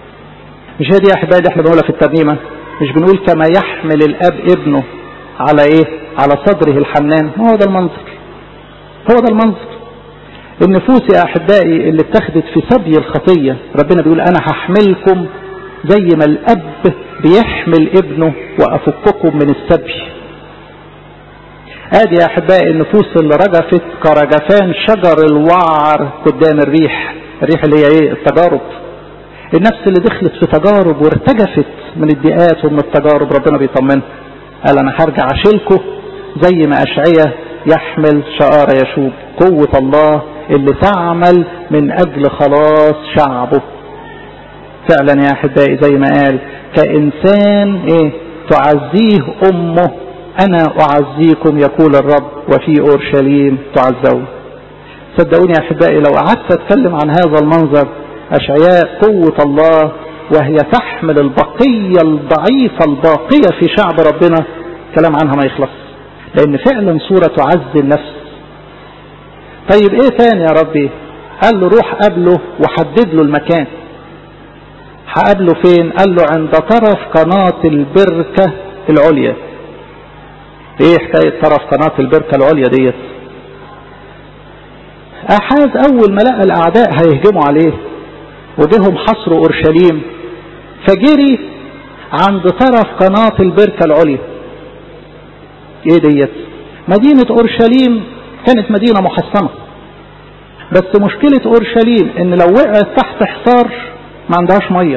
مش هي دي يا احبائي اللي احنا بنقولها في الترنيمة مش بنقول كما يحمل الاب ابنه على ايه على صدره الحنان هو ده المنظر هو ده المنظر النفوس يا احبائي اللي اتخذت في سبي الخطية ربنا بيقول انا هحملكم زي ما الاب بيحمل ابنه وافككم من السبي ادي يا احبائي النفوس اللي رجفت كرجفان شجر الوعر قدام الريح الريح اللي هي ايه التجارب النفس اللي دخلت في تجارب وارتجفت من الضيقات ومن التجارب ربنا بيطمنها قال انا هرجع اشيلكم زي ما اشعيا يحمل شعار يشوب قوة الله اللي تعمل من اجل خلاص شعبه فعلا يا احبائي زي ما قال كانسان ايه تعزيه امه انا اعزيكم يقول الرب وفي اورشليم تعزون صدقوني يا احبائي لو قعدت اتكلم عن هذا المنظر اشعياء قوة الله وهي تحمل البقية الضعيفة الباقية في شعب ربنا كلام عنها ما يخلص لان فعلا صورة تعزي النفس طيب ايه تاني يا ربي قال له روح قابله وحدد له المكان هقابله فين قال له عند طرف قناة البركة العليا ايه حكاية طرف قناة البركة العليا ديت احاز اول ما لقى الاعداء هيهجموا عليه وجهم حصروا اورشليم فجري عند طرف قناة البركة العليا ايه ديت مدينة اورشليم كانت مدينة محصنة بس مشكلة اورشليم ان لو وقعت تحت حصار ما عندهاش مية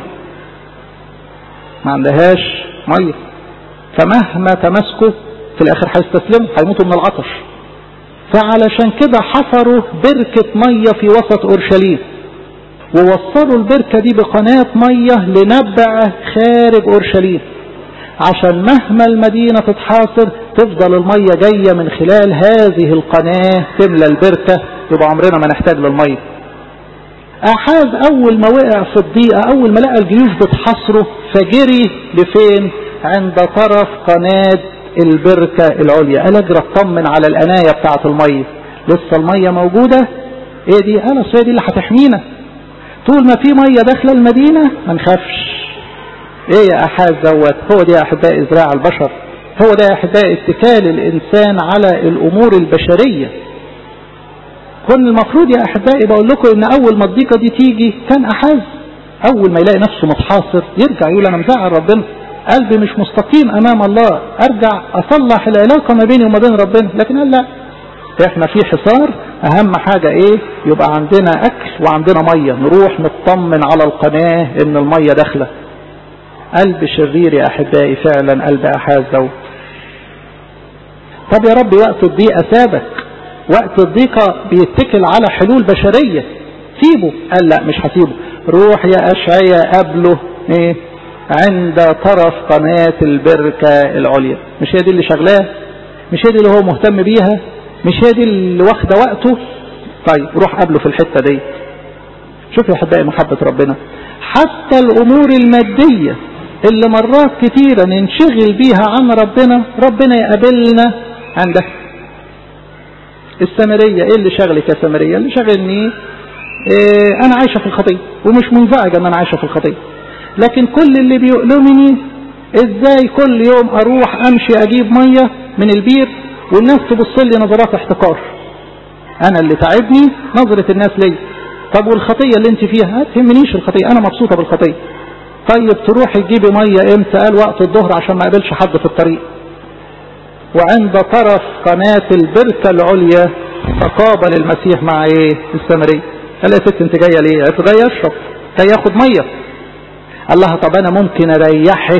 ما عندهاش مية فمهما تمسكوا في الاخر هيستسلموا هيموتوا من العطش فعلشان كده حفروا بركة مية في وسط اورشليم ووصلوا البركة دي بقناة مية لنبع خارج اورشليم عشان مهما المدينة تتحاصر تفضل المية جاية من خلال هذه القناة تملى البركة يبقى عمرنا ما نحتاج للمية أحاز أول ما وقع في الضيقة أول ما لقى الجيوش بتحاصره فجري لفين عند طرف قناة البركة العليا قال اجرى اطمن على القناية بتاعة المية لسه المية موجودة ايه دي قال اصل دي اللي هتحمينا طول ما في مية داخلة المدينة ما نخافش ايه يا احاز دوت هو دي يا احبائي ازراع البشر هو ده يا احبائي اتكال الانسان على الامور البشرية كن المفروض يا احبائي بقول لكم ان اول ما الضيقة دي تيجي كان احاز اول ما يلاقي نفسه متحاصر يرجع يقول انا مزعل ربنا قلبي مش مستقيم امام الله ارجع اصلح العلاقة ما بيني وما بين ربنا لكن قال لا احنا في حصار اهم حاجة ايه يبقى عندنا اكل وعندنا مية نروح نطمن على القناة ان المية داخلة قلب شرير يا احبائي فعلا قلب احاز دوت طب يا رب وقت الضيقة سابك وقت الضيقة بيتكل على حلول بشرية سيبه قال لا مش هسيبه روح يا اشعيا قبله ايه عند طرف قناة البركة العليا مش هي دي اللي شغلاه مش هي دي اللي هو مهتم بيها مش هي دي اللي واخده وقته طيب روح قبله في الحتة دي شوف يا احبائي محبة ربنا حتى الامور المادية اللي مرات كتيرة ننشغل بيها عن ربنا ربنا يقابلنا عندها السامرية ايه اللي شغلك يا سامرية اللي شغلني إيه انا عايشة في الخطية ومش منزعجة ان انا عايشة في الخطية لكن كل اللي بيؤلمني ازاي كل يوم اروح امشي اجيب مية من البير والناس تبص لي نظرات احتقار انا اللي تعبني نظرة الناس لي طب والخطية اللي انت فيها ما تهمنيش الخطية انا مبسوطة بالخطية طيب تروحي تجيبي مية امتى قال وقت الظهر عشان ما قابلش حد في الطريق وعند طرف قناة البركة العليا تقابل المسيح مع ايه السامرية قال يا ست انت جاية ليه قالت جاية اشرب جاي ياخد مية قال لها طب انا ممكن اريحك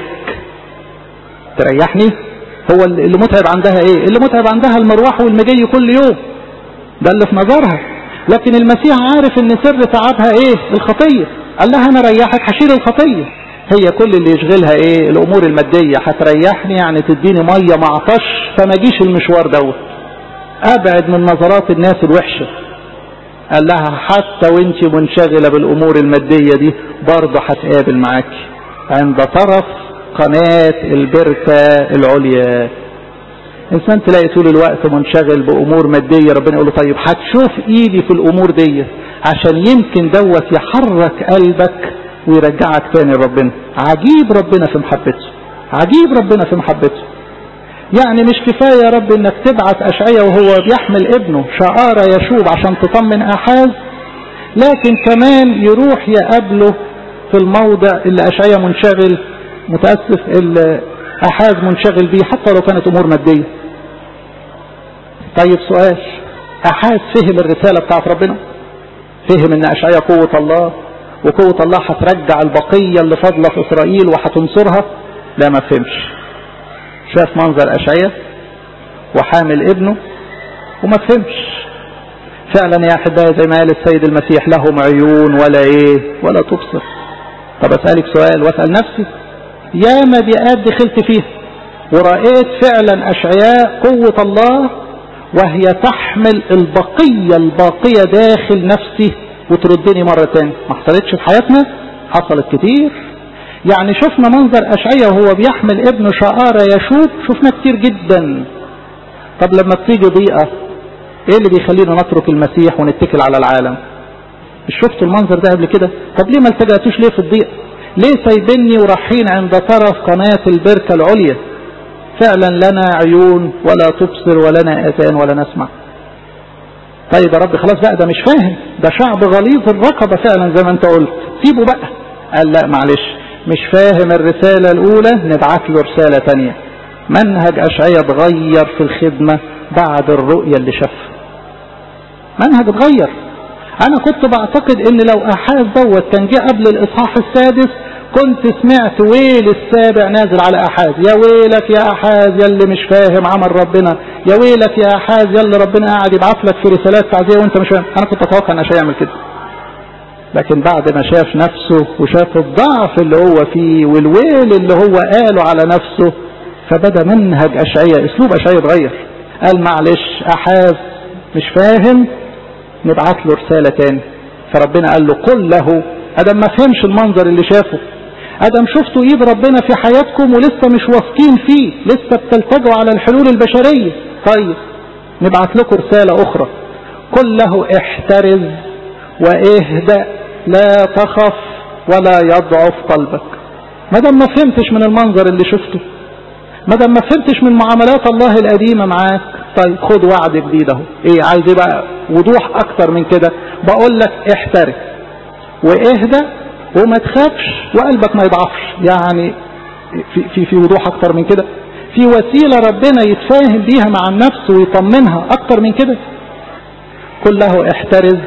تريحني هو اللي متعب عندها ايه اللي متعب عندها المروح والمجي كل يوم ده اللي في نظرها لكن المسيح عارف ان سر تعبها ايه الخطية قال لها انا ريحك هشيل الخطية هي كل اللي يشغلها ايه الامور المادية هتريحني يعني تديني مية ما عطش فما جيش المشوار دوت ابعد من نظرات الناس الوحشة قال لها حتى وانت منشغلة بالامور المادية دي برضه هتقابل معاكي عند طرف قناة البركة العليا انسان تلاقي طول الوقت منشغل بامور مادية ربنا يقول له طيب هتشوف ايدي في الامور دي عشان يمكن دوت يحرك قلبك ويرجعك تاني لربنا عجيب ربنا في محبته عجيب ربنا في محبته يعني مش كفاية يا رب انك تبعت اشعية وهو بيحمل ابنه شعارة يشوب عشان تطمن احاز لكن كمان يروح يقابله في الموضع اللي اشعية منشغل متأسف اللي احاز منشغل بيه حتى لو كانت امور مادية طيب سؤال احاز فهم الرسالة بتاعت ربنا فهم ان اشعية قوة الله وقوة الله هترجع البقية اللي فاضلة في اسرائيل وهتنصرها لا ما فهمش شاف منظر اشعية وحامل ابنه وما فهمش فعلا يا احبائي زي ما قال السيد المسيح لهم عيون ولا ايه ولا تبصر طب اسالك سؤال واسال نفسي يا ما بيئات دخلت فيها ورأيت فعلا اشعياء قوة الله وهي تحمل البقية الباقية داخل نفسي وتردني مرة تاني ما حصلتش في حياتنا حصلت كتير يعني شفنا منظر أشعية وهو بيحمل ابنه شعارة يشوب شفنا كتير جدا طب لما بتيجي ضيقة ايه اللي بيخلينا نترك المسيح ونتكل على العالم مش شفتوا المنظر ده قبل كده طب ليه ما التجأتوش ليه في الضيق ليه سايبني ورايحين عند طرف قناة البركة العليا فعلا لنا عيون ولا تبصر ولنا اذان ولا نسمع طيب يا رب خلاص بقى ده مش فاهم ده شعب غليظ الرقبة فعلا زي ما انت قلت سيبه بقى قال لا معلش مش فاهم الرسالة الاولى نبعت له رسالة تانية منهج اشعية اتغير في الخدمة بعد الرؤية اللي شافها منهج اتغير انا كنت بعتقد ان لو احاز دوت كان جه قبل الاصحاح السادس كنت سمعت ويل السابع نازل على احاز يا ويلك يا احاز يا اللي مش فاهم عمل ربنا يا ويلك يا احاز يا اللي ربنا قاعد يبعت لك في رسالات تعزيه وانت مش فاهم انا كنت اتوقع ان اشياء يعمل كده لكن بعد ما شاف نفسه وشاف الضعف اللي هو فيه والويل اللي هو قاله على نفسه فبدا منهج اشعياء اسلوب اشعياء اتغير قال معلش احاز مش فاهم نبعت له رسالة تاني فربنا قال له قل له ادم ما فهمش المنظر اللي شافه ادم شفتوا ايد ربنا في حياتكم ولسه مش واثقين فيه لسه بتلتجوا على الحلول البشرية طيب نبعت لكم رسالة اخرى قل له احترز واهدأ لا تخف ولا يضعف قلبك ما دام ما فهمتش من المنظر اللي شفته ما دام ما فهمتش من معاملات الله القديمة معاك طيب خد وعد جديد اهو ايه عايز ايه بقى وضوح اكتر من كده بقول لك احترس واهدى وما تخافش وقلبك ما يضعفش يعني في, في, في وضوح اكتر من كده في وسيلة ربنا يتفاهم بيها مع النفس ويطمنها اكتر من كده كله احترز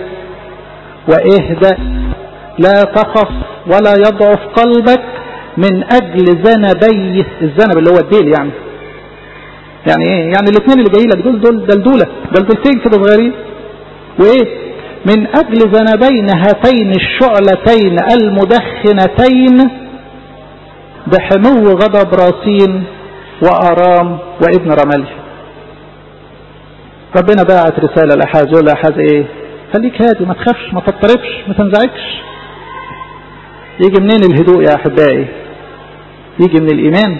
واهدى لا تخف ولا يضعف قلبك من اجل ذنبيه الذنب اللي هو الديل يعني يعني ايه يعني الاثنين اللي جاي لك دول دول دلدوله دلدولتين كده صغيرين وايه من اجل ذنبين هاتين الشعلتين المدخنتين بحمو غضب راسين وارام وابن رملي ربنا باعت رساله لاحاز يقول لاحاز ايه خليك هادي ما تخافش ما تضطربش ما تنزعجش يجي منين الهدوء يا احبائي يجي من الايمان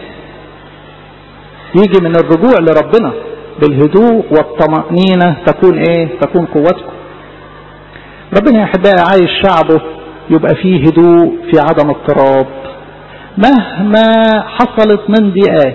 يجي من الرجوع لربنا بالهدوء والطمأنينة تكون ايه تكون قوتكم ربنا يا احبائي عايز شعبه يبقى فيه هدوء في عدم اضطراب مهما حصلت من ضيقات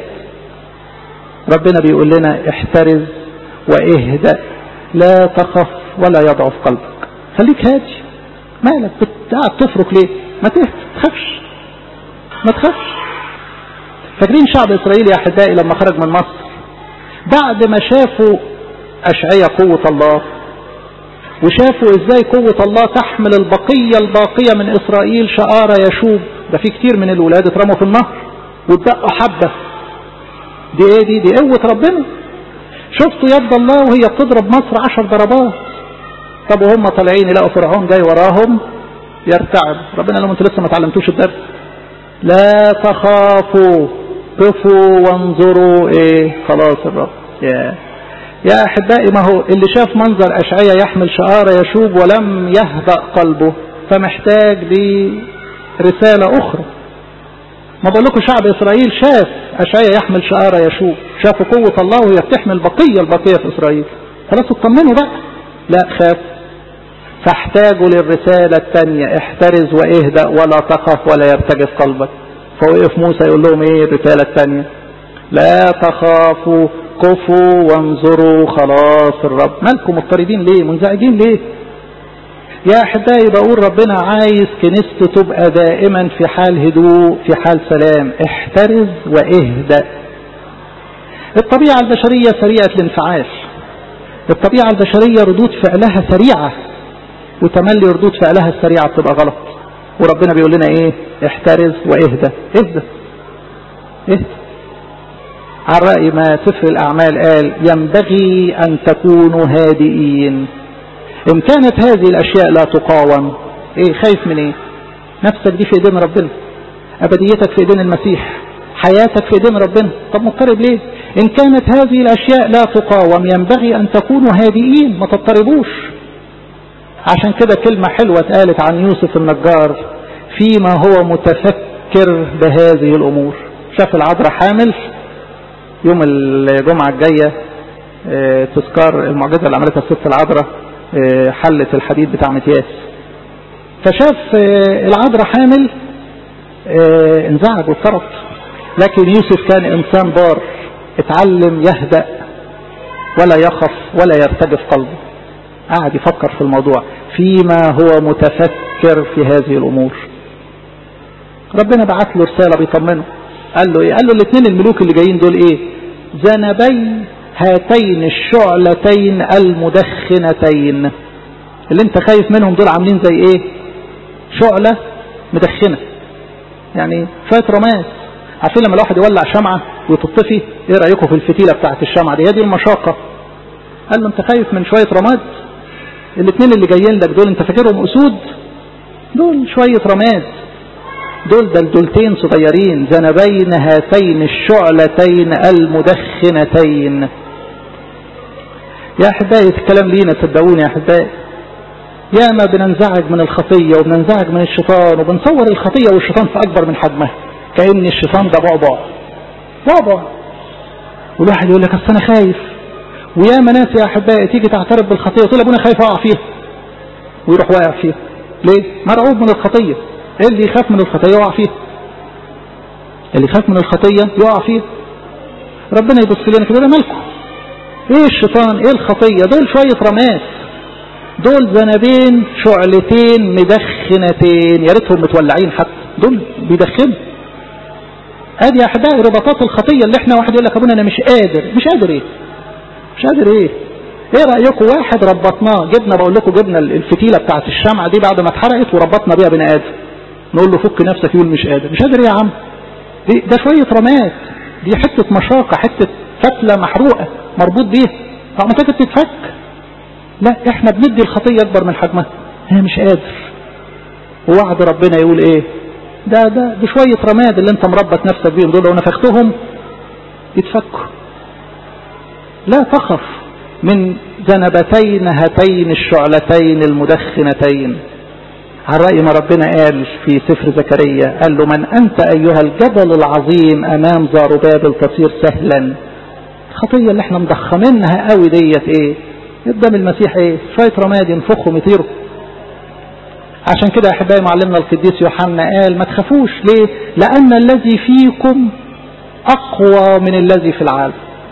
ربنا بيقول لنا احترز واهدأ لا تخف ولا يضعف قلبك خليك هادي مالك قاعد تفرك ليه ما تخافش ما تخافش فاكرين شعب اسرائيل يا احبائي لما خرج من مصر بعد ما شافوا اشعية قوة الله وشافوا ازاي قوة الله تحمل البقية الباقية من اسرائيل شعارة يشوب ده في كتير من الولاد اترموا في النهر واتبقوا حبة دي ايه دي دي قوة ربنا شفتوا يد الله وهي بتضرب مصر عشر ضربات طب وهم طالعين يلاقوا فرعون جاي وراهم يرتعب ربنا لهم انتوا لسه ما تعلمتوش الدرس لا تخافوا قفوا وانظروا ايه خلاص الرب يا يا احبائي ما هو اللي شاف منظر اشعيا يحمل شعار يشوب ولم يهدأ قلبه فمحتاج لرسالة اخرى ما بقول لكم شعب اسرائيل شاف اشعيا يحمل شعار يشوب شافوا قوة الله وهي بتحمل بقية البقية في اسرائيل خلاص اطمنوا بقى لا خاف فاحتاجوا للرسالة الثانية احترز واهدأ ولا تخف ولا يرتجف قلبك فوقف موسى يقول لهم ايه الرسالة الثانية لا تخافوا قفوا وانظروا خلاص الرب مالكم مضطربين ليه منزعجين ليه يا احبائي بقول ربنا عايز كنيسته تبقى دائما في حال هدوء في حال سلام احترز واهدأ الطبيعة البشرية سريعة الانفعال الطبيعة البشرية ردود فعلها سريعة وتملي ردود فعلها السريعة بتبقى غلط وربنا بيقول لنا ايه احترز واهدى اهدى اهدى على رأي ما سفر الأعمال قال ينبغي أن تكونوا هادئين ان كانت هذه الاشياء لا تقاوم ايه خايف من ايه نفسك دي في ايدين ربنا ابديتك في ايدين المسيح حياتك في ايدين ربنا طب مضطرب ليه ان كانت هذه الاشياء لا تقاوم ينبغي ان تكونوا هادئين ما تضطربوش عشان كده كلمة حلوة اتقالت عن يوسف النجار فيما هو متفكر بهذه الامور شاف العذراء حامل يوم الجمعة الجاية اه تذكار المعجزة اللي عملتها الست العذراء اه حلة الحديد بتاع متياس فشاف اه العذراء حامل انزعج واضطرب لكن يوسف كان انسان بار اتعلم يهدأ ولا يخف ولا يرتجف قلبه قاعد يفكر في الموضوع فيما هو متفكر في هذه الامور ربنا بعت له رسالة بيطمنه قال له ايه قال له الاثنين الملوك اللي جايين دول ايه ذنبي هاتين الشعلتين المدخنتين اللي انت خايف منهم دول عاملين زي ايه شعلة مدخنة يعني شوية رماس عارفين لما الواحد يولع شمعة وتطفي ايه رأيكم في الفتيلة بتاعت الشمعة دي هي دي المشاقة قال له انت خايف من شوية رماد الاثنين اللي جايين لك دول انت فاكرهم اسود دول شوية رماد دول دلدلتين صغيرين ذنبين هاتين الشعلتين المدخنتين يا احبائي الكلام لينا صدقوني يا احبائي ياما بننزعج من الخطية وبننزعج من الشيطان وبنصور الخطية والشيطان في اكبر من حجمها كأن الشيطان ده بعبع بعبع والواحد يقول لك اصل انا خايف وياما ناس يا احبائي تيجي تعترف بالخطية وتقول ابونا خايف اقع فيها ويروح واقع فيها ليه؟ مرعوب من الخطية اللي يخاف من الخطية يقع فيها اللي يخاف من الخطية يقع فيها ربنا يبص لنا كده مالكم ايه الشيطان ايه الخطية دول شوية رماس دول ذنبين شعلتين مدخنتين يا ريتهم متولعين حتى دول بيدخنوا ادي يا احبائي رباطات الخطية اللي احنا واحد يقول لك ابونا انا مش قادر مش قادر ايه مش قادر ايه ايه رأيكم واحد ربطناه جبنا بقول لكم جبنا الفتيلة بتاعت الشمعة دي بعد ما اتحرقت وربطنا بيها بني ادم نقول له فك نفسك يقول مش قادر مش قادر ايه يا عم دي ده شوية رمات دي حتة مشاقة حتة فتلة محروقة مربوط بيها طب ما تيجي تتفك لا احنا بندي الخطية اكبر من حجمها هي مش قادر ووعد ربنا يقول ايه ده ده ده شوية رماد اللي انت مربط نفسك بيهم دول لو نفختهم يتفكوا لا تخف من ذنبتين هاتين الشعلتين المدخنتين على رأي ما ربنا قال في سفر زكريا قال له من أنت أيها الجبل العظيم أمام زاربابل تصير سهلا الخطية اللي احنا مضخمينها قوي ديت ايه قدام المسيح ايه شوية رماد ينفخهم يطيروا عشان كده يا احبائي معلمنا القديس يوحنا قال ما تخافوش ليه لأن الذي فيكم أقوى من الذي في العالم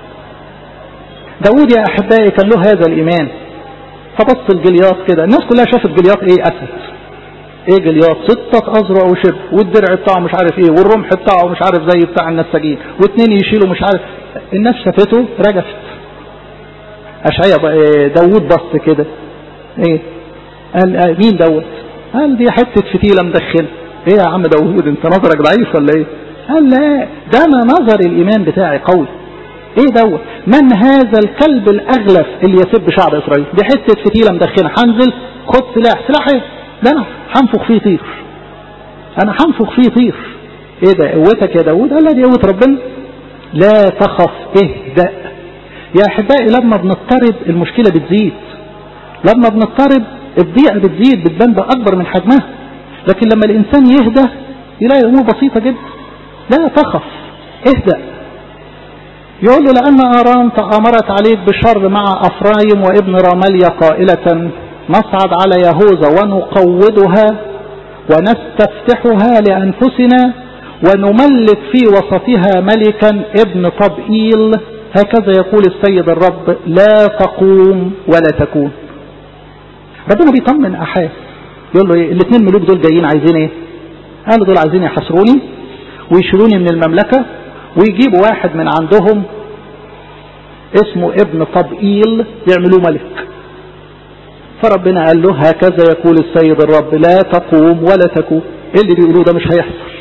داود يا أحبائي كان له هذا الإيمان فبص الجلياط كده الناس كلها شافت جلياط ايه أسد ايه جلياط ستة أذرع وشب والدرع بتاعه مش عارف ايه والرمح بتاعه مش عارف زي بتاع النساجين واثنين يشيلوا مش عارف الناس شافته رجفت أشعيا داود بص كده ايه قال آه مين دوت قال دي حتة فتيلة مدخنة ايه يا عم داود انت نظرك ضعيف ولا ايه قال لا ده انا نظر الايمان بتاعي قوي ايه دوت من هذا الكلب الاغلف اللي يسب شعب اسرائيل دي حتة فتيلة مدخنة هنزل خد سلاح سلاح ايه ده انا هنفخ فيه طير انا هنفخ فيه طير ايه ده قوتك يا داود قال لا دي قوة ربنا لا تخف اهدأ يا احبائي لما بنضطرب المشكلة بتزيد لما بنضطرب الضيقة بتزيد بتبان بأكبر من حجمها لكن لما الإنسان يهدى يلاقي الأمور بسيطة جدا لا تخف اهدأ يقول له لأن آرام تآمرت عليك بشر مع أفرايم وابن رامليا قائلة نصعد على يهوذا ونقودها ونستفتحها لأنفسنا ونملك في وسطها ملكا ابن طبئيل هكذا يقول السيد الرب لا تقوم ولا تكون ربنا بيطمن أحاس يقول له ايه الاثنين ملوك دول جايين عايزين ايه قالوا دول عايزين يحصروني ويشيلوني من المملكة ويجيبوا واحد من عندهم اسمه ابن طبئيل يعملوه ملك فربنا قال له هكذا يقول السيد الرب لا تقوم ولا تكون ايه اللي بيقولوه ده مش هيحصل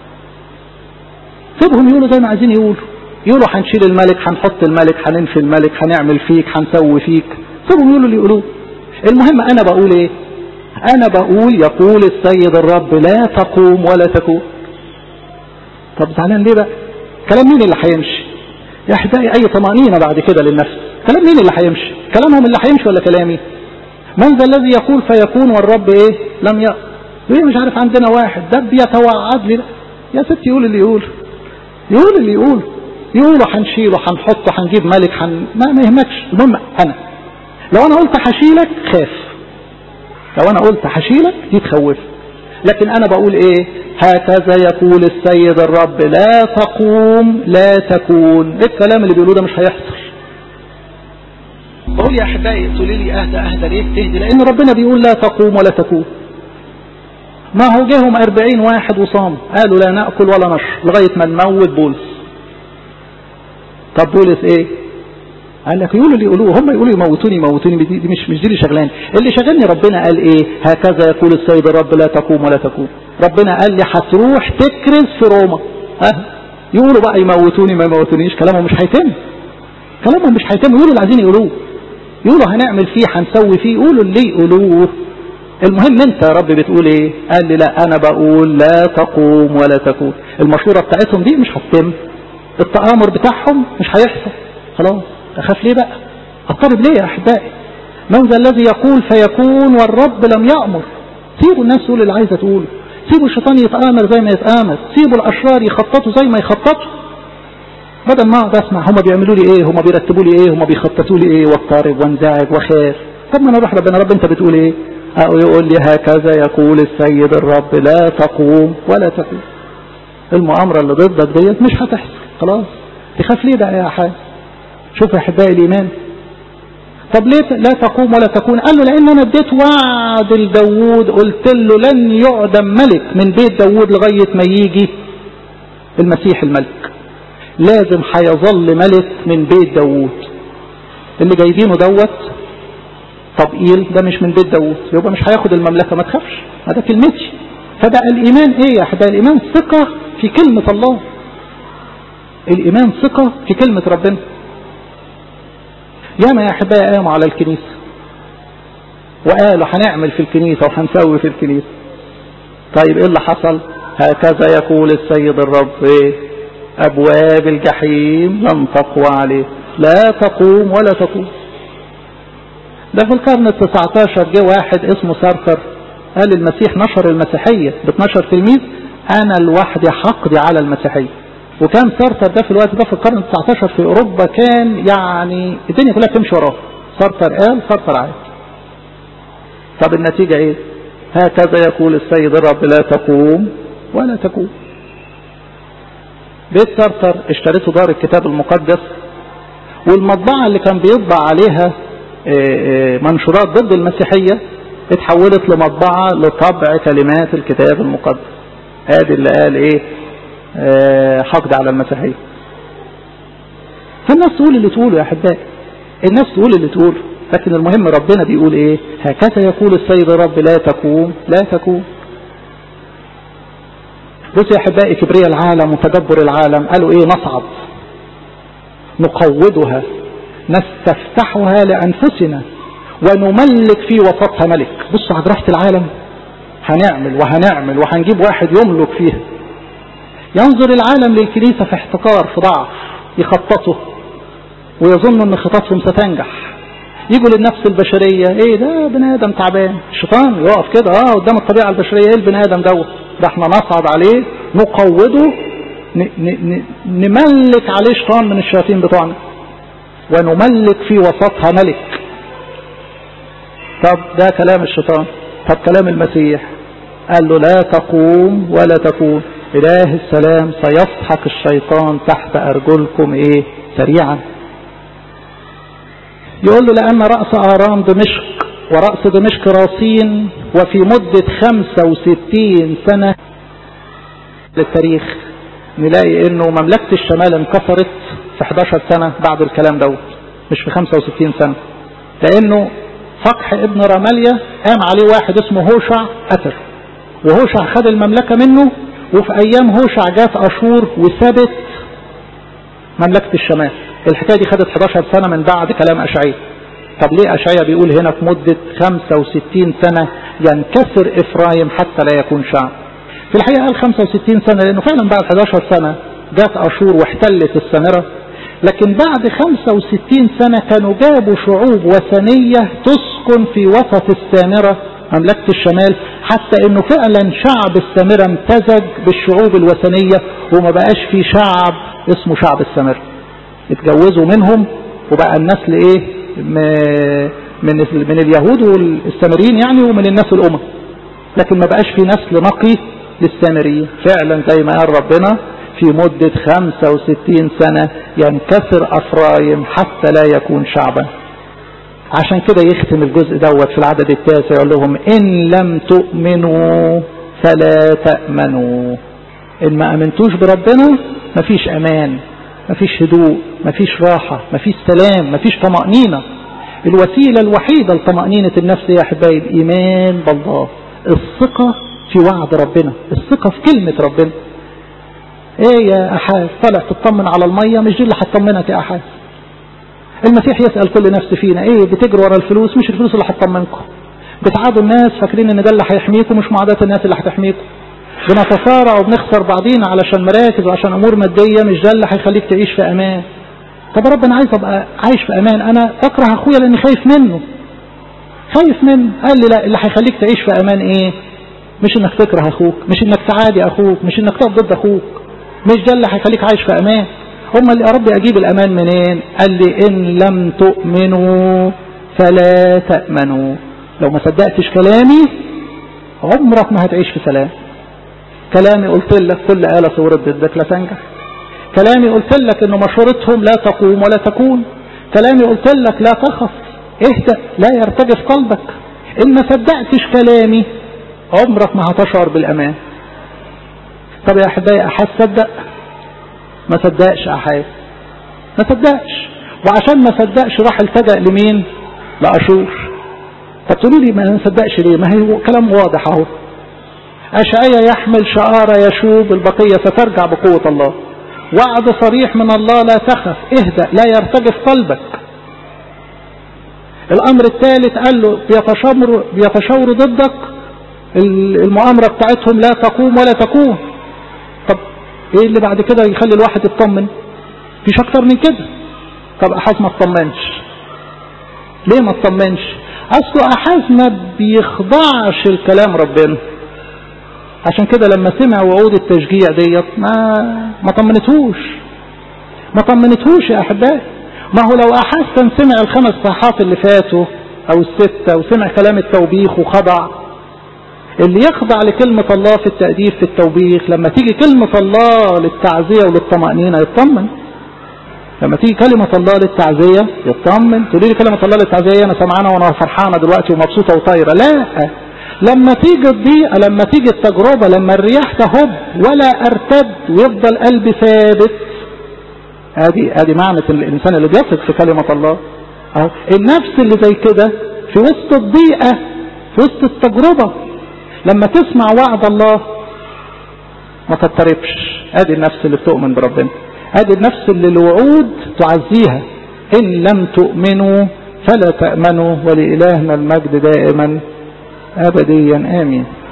سيبهم يقولوا زي ما عايزين يقولوا يقولوا هنشيل الملك هنحط الملك هننفي الملك هنعمل فيك هنسوي فيك سيبهم يقولوا اللي يقولوه المهم انا بقول ايه انا بقول يقول السيد الرب لا تقوم ولا تكون طب زعلان ليه بقى كلام مين اللي هيمشي يا احبائي اي طمأنينة بعد كده للنفس كلام مين اللي هيمشي كلامهم اللي هيمشي ولا كلامي من ذا الذي يقول فيكون والرب ايه لم يأ ليه مش عارف عندنا واحد ده بيتوعد لي يا ستي يقول اللي يقول يقول اللي يقول يقولوا هنشيله هنحطه هنجيب ملك حن... ما, ما يهمكش المهم انا لو انا قلت هشيلك خاف لو انا قلت هشيلك دي تخوف لكن انا بقول ايه هكذا يقول السيد الرب لا تقوم لا تكون ايه الكلام اللي بيقولوه ده مش هيحصل بقول يا احبائي تقولي لي اهدى اهدى ليه تهدي لان ربنا بيقول لا تقوم ولا تكون ما هو جاهم أربعين واحد وصام قالوا لا نأكل ولا نشرب لغاية ما نموت بولس طب بولس ايه قال لك يقولوا اللي يقولوه هم يقولوا يموتوني يموتوني دي, دي مش مش دي اللي شغلاني اللي شغلني ربنا قال ايه هكذا يقول السيد الرب لا تقوم ولا تكون ربنا قال لي هتروح تكرز في روما ها يقولوا بقى يموتوني ما يموتونيش كلامهم مش هيتم كلامهم مش هيتم يقولوا اللي عايزين يقولوه يقولوا هنعمل فيه هنسوي فيه يقولوا اللي يقولوه المهم انت يا رب بتقول ايه قال لي لا انا بقول لا تقوم ولا تكون المشورة بتاعتهم دي مش هتتم التآمر بتاعهم مش هيحصل خلاص اخاف ليه بقى اضطرب ليه يا احبائي من ذا الذي يقول فيكون والرب لم يأمر سيبوا الناس تقول اللي عايزة تقوله سيبوا الشيطان يتآمر زي ما يتآمر سيبوا الاشرار يخططوا زي ما يخططوا بدل ما اقعد اسمع هم بيعملوا لي ايه هم بيرتبوا لي ايه هم بيخططوا لي ايه واضطرب وانزعج وخاف طب ما انا اروح ربنا رب انت بتقول ايه أو يقول لي هكذا يقول السيد الرب لا تقوم ولا تقوم المؤامرة اللي ضدك ديت مش هتحصل خلاص تخاف ليه بقى يا حاج شوف يا احبائي الايمان طب ليه لا تقوم ولا تكون قال له لان انا اديت وعد لداوود قلت له لن يعدم ملك من بيت داوود لغاية ما يجي المسيح الملك لازم هيظل ملك من بيت داوود اللي جايبينه دوت طبقيل ده مش من بيت داوود يبقى مش هياخد المملكة ما تخافش هذا كلمتي فبقى الإيمان إيه يا أحبائي الإيمان ثقة في كلمة الله الإيمان ثقة في كلمة ربنا ياما يا أحبائي قاموا على الكنيسة وقالوا هنعمل في الكنيسة وهنسوي في الكنيسة طيب إيه اللي حصل هكذا يقول السيد الرب إيه أبواب الجحيم لن تقوى عليه لا تقوم ولا تقوم ده في القرن ال 19 جه واحد اسمه سارتر قال المسيح نشر المسيحية ب 12 تلميذ أنا لوحدي حقدي على المسيحية وكان سارتر ده في الوقت ده في القرن ال 19 في أوروبا كان يعني الدنيا كلها بتمشي وراه سارتر قال سارتر عاد طب النتيجة إيه؟ هكذا يقول السيد الرب لا تقوم ولا تقوم بيت سارتر اشتريته دار الكتاب المقدس والمطبعة اللي كان بيطبع عليها منشورات ضد المسيحية اتحولت لمطبعة لطبع كلمات الكتاب المقدس ادي اللي قال ايه اه حقد على المسيحية فالناس تقول اللي تقوله يا احبائي الناس تقول اللي تقوله لكن المهم ربنا بيقول ايه هكذا يقول السيد الرب لا تقوم لا تقوم بص يا احبائي كبرياء العالم وتدبر العالم قالوا ايه نصعد نقودها نستفتحها لأنفسنا ونملك في وسطها ملك بص على راحة العالم هنعمل وهنعمل وهنجيب واحد يملك فيها ينظر العالم للكنيسة في احتقار في ضعف يخططوا ويظن ان خططهم ستنجح يجوا للنفس البشرية ايه ده بني ادم تعبان الشيطان يقف كده اه قدام الطبيعة البشرية ايه البني ادم دوت ده احنا نصعد عليه نقوده نملك عليه شيطان من الشياطين بتوعنا ونملك في وسطها ملك طب ده كلام الشيطان طب كلام المسيح قال له لا تقوم ولا تكون إله السلام سيسحق الشيطان تحت أرجلكم إيه سريعا يقول له لأن رأس آرام دمشق ورأس دمشق راسين وفي مدة 65 سنة للتاريخ نلاقي انه مملكة الشمال انكسرت في 11 سنة بعد الكلام دوت مش في 65 سنة لانه فقح ابن رماليا قام عليه واحد اسمه هوشع قتل وهوشع خد المملكة منه وفي ايام هوشع جات اشور وثبت مملكة الشمال الحكاية دي خدت 11 سنة من بعد كلام اشعياء طب ليه أشعيا بيقول هنا في مدة 65 سنة ينكسر إفرايم حتى لا يكون شعب في الحقيقة قال 65 سنة لأنه فعلا بعد 11 سنة جات أشور واحتلت السامرة لكن بعد 65 سنة كانوا جابوا شعوب وثنية تسكن في وسط السامرة مملكة الشمال حتى انه فعلا شعب السامرة امتزج بالشعوب الوثنية وما بقاش في شعب اسمه شعب السامرة اتجوزوا منهم وبقى النسل ايه من من اليهود والسامريين يعني ومن الناس الامم لكن ما بقاش في نسل نقي للسامريين فعلا زي ما قال ربنا في مدة 65 سنة ينكسر أفرايم حتى لا يكون شعبا عشان كده يختم الجزء دوت في العدد التاسع يقول لهم إن لم تؤمنوا فلا تأمنوا إن ما أمنتوش بربنا مفيش أمان مفيش هدوء مفيش راحة مفيش سلام مفيش طمأنينة الوسيلة الوحيدة لطمأنينة النفس يا أحبائي الإيمان بالله الثقة في وعد ربنا الثقة في كلمة ربنا ايه يا احاس طالع تطمن على المية مش دي اللي هتطمنك يا احاس المسيح يسأل كل نفس فينا ايه بتجروا ورا الفلوس مش الفلوس اللي هتطمنكم بتعادوا الناس فاكرين ان ده اللي هيحميكم مش معاداة الناس اللي هتحميكم بنتصارع وبنخسر بعضينا علشان مراكز وعشان امور مادية مش ده اللي هيخليك تعيش في امان طب رب انا عايز ابقى عايش في امان انا اكره اخويا لاني خايف منه خايف منه قال لي لا اللي هيخليك تعيش في امان ايه مش انك تكره اخوك مش انك تعادي اخوك مش انك تقف ضد اخوك مش ده اللي هيخليك عايش في امان هم اللي يا رب اجيب الامان منين قال لي ان لم تؤمنوا فلا تأمنوا لو ما صدقتش كلامي عمرك ما هتعيش في سلام كلامي قلت لك كل آلة صورت ضدك لا تنجح كلامي قلت لك انه مشورتهم لا تقوم ولا تكون كلامي قلت لك لا تخف اهدأ لا يرتجف قلبك ان ما صدقتش كلامي عمرك ما هتشعر بالامان طب يا احبائي احد صدق ما صدقش احد ما صدقش وعشان ما صدقش راح التجأ لمين لاشور طب تقولوا لي ما صدقش ليه ما هي كلام واضح اهو اشعيا يحمل شعار يشوب البقية سترجع بقوة الله وعد صريح من الله لا تخف اهدأ لا يرتجف قلبك الامر الثالث قال له بيتشاوروا بيتشاوروا ضدك المؤامرة بتاعتهم لا تقوم ولا تكون طب ايه اللي بعد كده يخلي الواحد يطمن فيش اكتر من كده طب احاز ما اطمنش ليه ما اطمنش اصله احاز ما بيخضعش الكلام ربنا عشان كده لما سمع وعود التشجيع ديت ما ما طمنتهوش ما طمنتهوش يا احبائي ما هو لو احاز كان سمع الخمس صحات اللي فاتوا او الستة وسمع كلام التوبيخ وخضع اللي يخضع لكلمة الله في التأديب في التوبيخ لما تيجي كلمة الله للتعزية وللطمأنينة يطمن لما تيجي كلمة الله للتعزية يطمن تقولي لي كلمة الله للتعزية أنا سمعانة وأنا فرحانة دلوقتي ومبسوطة وطايرة لا لما تيجي الضيقة لما تيجي التجربة لما الرياح تهب ولا أرتد ويفضل قلبي ثابت ادي ادي معنى الانسان اللي بيثق في كلمة الله اهو النفس اللي زي كده في وسط الضيقة في وسط التجربة لما تسمع وعد الله ما تضطربش ادي النفس اللي بتؤمن بربنا ادي النفس اللي الوعود تعزيها ان لم تؤمنوا فلا تأمنوا ولإلهنا المجد دائما ابديا امين